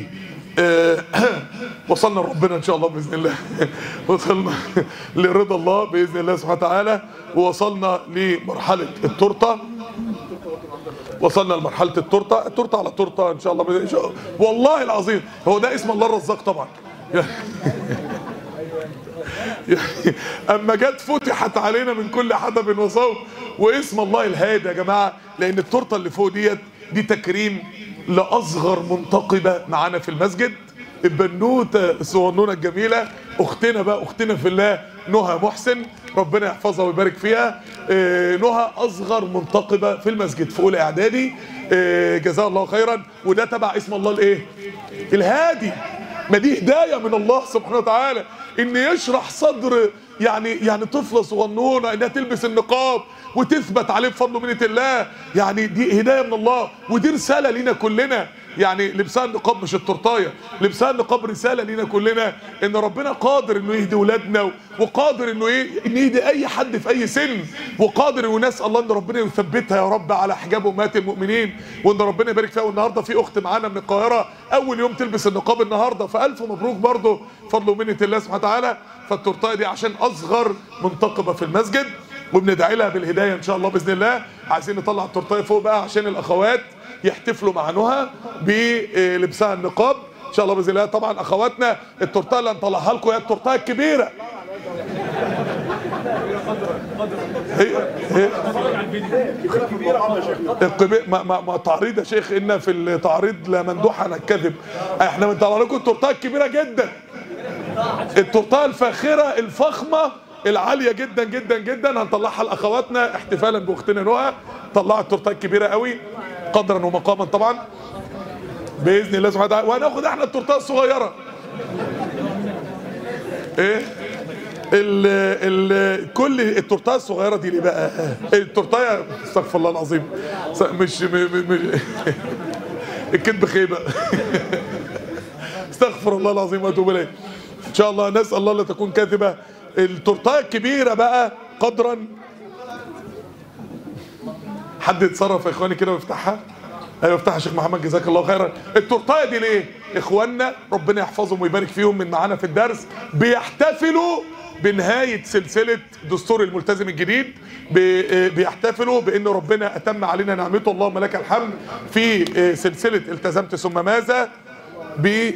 وصلنا لربنا ان شاء الله باذن الله وصلنا لرضا الله باذن الله سبحانه وتعالى ووصلنا لمرحله التورته وصلنا لمرحله التورته التورته على تورته ان شاء الله بإذن الله. والله العظيم هو ده اسم الله الرزاق طبعا اما جت فتحت علينا من كل حدب وصوب واسم الله الهادي يا جماعه لان التورته اللي فوق ديت دي تكريم لاصغر منتقبه معانا في المسجد البنوته الصغنونه الجميله اختنا بقى اختنا في الله نهى محسن ربنا يحفظها ويبارك فيها آه نهى اصغر منتقبه في المسجد في اولى اعدادي آه جزاها الله خيرا وده تبع اسم الله الايه الهادي ما دي هدايه من الله سبحانه وتعالى ان يشرح صدر يعني يعني طفله صغنونه انها تلبس النقاب وتثبت عليه بفضل منه الله يعني دي هدايه من الله ودي رساله لينا كلنا يعني لبسها النقاب مش التورتايه لبسها النقاب رساله لينا كلنا ان ربنا قادر انه يهدي ولادنا وقادر انه ايه ان يهدي اي حد في اي سن وقادر ونسال الله ان ربنا يثبتها يا رب على حجاب امهات المؤمنين وان ربنا يبارك فيها والنهارده في اخت معانا من القاهره اول يوم تلبس النقاب النهارده فالف مبروك برضه فضل ومنه الله سبحانه وتعالى فالتورتايه دي عشان اصغر منتقبه في المسجد وبندعي لها بالهدايه ان شاء الله باذن الله عايزين نطلع التورتايه فوق بقى عشان الاخوات يحتفلوا مع نهى بلبسها النقاب ان شاء الله باذن الله طبعا اخواتنا التورتايه اللي هنطلعها لكم هي التورتايه الكبيره هي هي القبي... ما, ما, ما تعريض يا شيخ ان في التعريض لا مندوح عن الكذب احنا بنطلع لكم التورتايه الكبيره جدا التورتايه الفاخره الفخمه العاليه جدا جدا جدا هنطلعها لاخواتنا احتفالا باختنا نهى طلعوا التورتايه الكبيره قوي قدرا ومقاما طبعا باذن الله سبحانه وتعالى وهناخد احنا التورتايه الصغيره ايه ال ال كل التورتايه الصغيره دي ليه بقى التورتايه استغفر الله العظيم مش مش الكذب خيبه استغفر الله العظيم واتوب اليه ان شاء الله نسال الله لا تكون كاذبه التورتايه الكبيره بقى قدرا حد يتصرف يا اخواني كده ويفتحها ايوه افتحها يا شيخ محمد جزاك الله خيرا التورتايه دي ليه اخواننا ربنا يحفظهم ويبارك فيهم من معانا في الدرس بيحتفلوا بنهاية سلسلة دستور الملتزم الجديد بيحتفلوا بأن ربنا أتم علينا نعمته اللهم لك الحمد في سلسلة التزمت ثم ماذا ب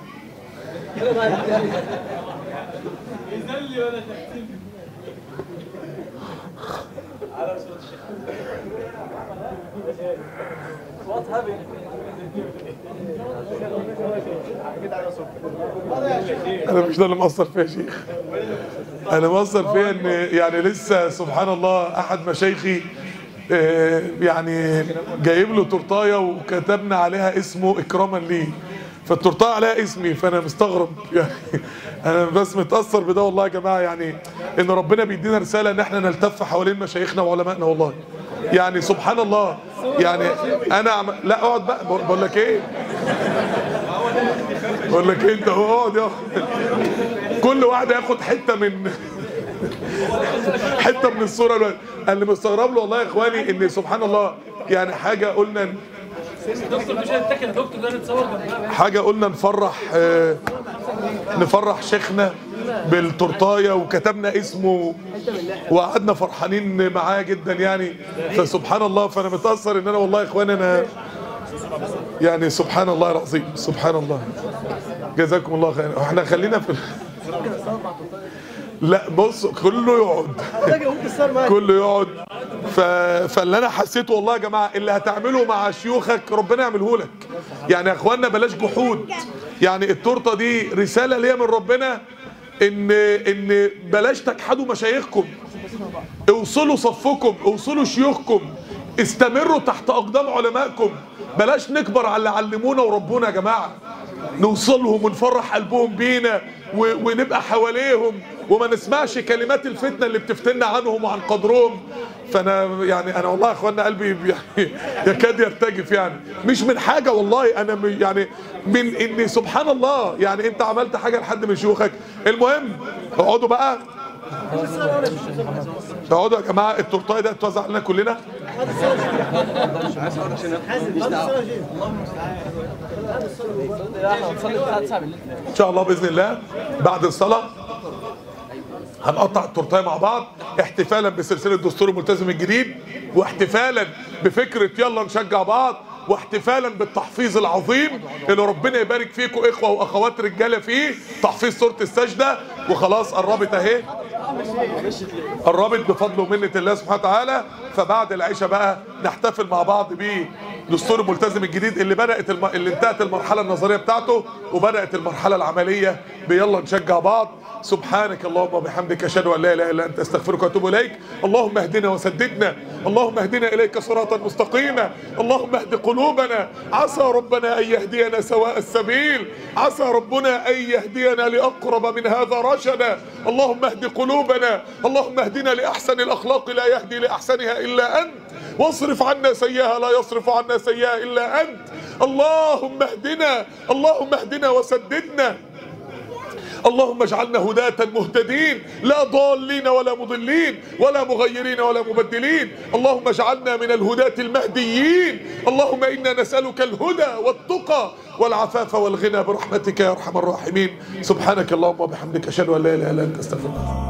انا مش ده اللي مقصر فيها يا شيخ انا مقصر فيها ان يعني لسه سبحان الله احد مشايخي يعني جايب له تورتايه وكتبنا عليها اسمه اكراما ليه فالتورتايه عليها اسمي فانا مستغرب يعني انا بس متاثر بده والله يا جماعه يعني ان ربنا بيدينا رساله ان احنا نلتف حوالين مشايخنا وعلمائنا والله يعني سبحان الله يعني انا عم... لا اقعد بقى بقول لك ايه بقول لك ايه انت اقعد يا كل واحد ياخد حته من حته من الصوره الوقت. اللي مستغرب له والله يا اخواني ان سبحان الله يعني حاجه قلنا دكتور مش هنتكل يا دكتور ده نتصور جنبها حاجه قلنا نفرح آه نفرح شيخنا بالتورتايه وكتبنا اسمه وقعدنا فرحانين معاه جدا يعني فسبحان الله فانا متاثر ان انا والله يا اخواني انا يعني سبحان الله العظيم سبحان الله جزاكم الله خير احنا خلينا في لا بص كله يقعد كله يقعد ف... فاللي انا حسيته والله يا جماعه اللي هتعمله مع شيوخك ربنا يعمله لك يعني يا اخوانا بلاش جحود يعني التورته دي رساله ليا من ربنا ان ان بلاش تجحدوا مشايخكم اوصلوا صفكم اوصلوا شيوخكم استمروا تحت اقدام علمائكم بلاش نكبر على اللي علمونا وربونا يا جماعه نوصلهم ونفرح قلبهم بينا و- ونبقى حواليهم وما نسمعش كلمات الفتنه اللي بتفتنا عنهم وعن قدرهم فانا يعني انا والله يا اخوانا قلبي يعني يكاد يرتجف يعني مش من حاجه والله انا م- يعني من ان سبحان الله يعني انت عملت حاجه لحد من شيوخك المهم اقعدوا بقى اقعدوا يا جماعه التورتايه ده اتوزع علينا كلنا ان شاء الله باذن الله بعد الصلاه هنقطع التورتايه مع بعض احتفالا بسلسله دستور الملتزم الجديد واحتفالا بفكره يلا نشجع بعض واحتفالا بالتحفيظ العظيم اللي ربنا يبارك فيكم اخوه واخوات رجاله فيه تحفيظ سوره السجده وخلاص قربت اهي قربت بفضل ومنة الله سبحانه وتعالى فبعد العشاء بقى نحتفل مع بعض بدستور الملتزم الجديد اللي بدأت الم... اللي انتهت المرحلة النظرية بتاعته وبدأت المرحلة العملية بيلا نشجع بعض سبحانك اللهم وبحمدك اشهد ان لا اله الا انت استغفرك واتوب اليك اللهم اهدنا وسددنا اللهم اهدنا اليك صراطا مستقيما اللهم اهد قلوبنا عسى ربنا ان يهدينا سواء السبيل عسى ربنا ان يهدينا لاقرب من هذا رشدا اللهم اهد قلوبنا اللهم اهدنا لاحسن الاخلاق لا يهدي لاحسنها الا انت واصرف عنا سيئها لا يصرف عنا سيئها الا انت اللهم اهدنا اللهم اهدنا وسددنا اللهم اجعلنا هداة مهتدين لا ضالين ولا مضلين ولا مغيرين ولا مبدلين اللهم اجعلنا من الهداة المهديين اللهم إنا نسألك الهدى والتقى والعفاف والغنى برحمتك يا أرحم الراحمين سبحانك اللهم وبحمدك أشهد أن لا إله إلا أنت أستغفرك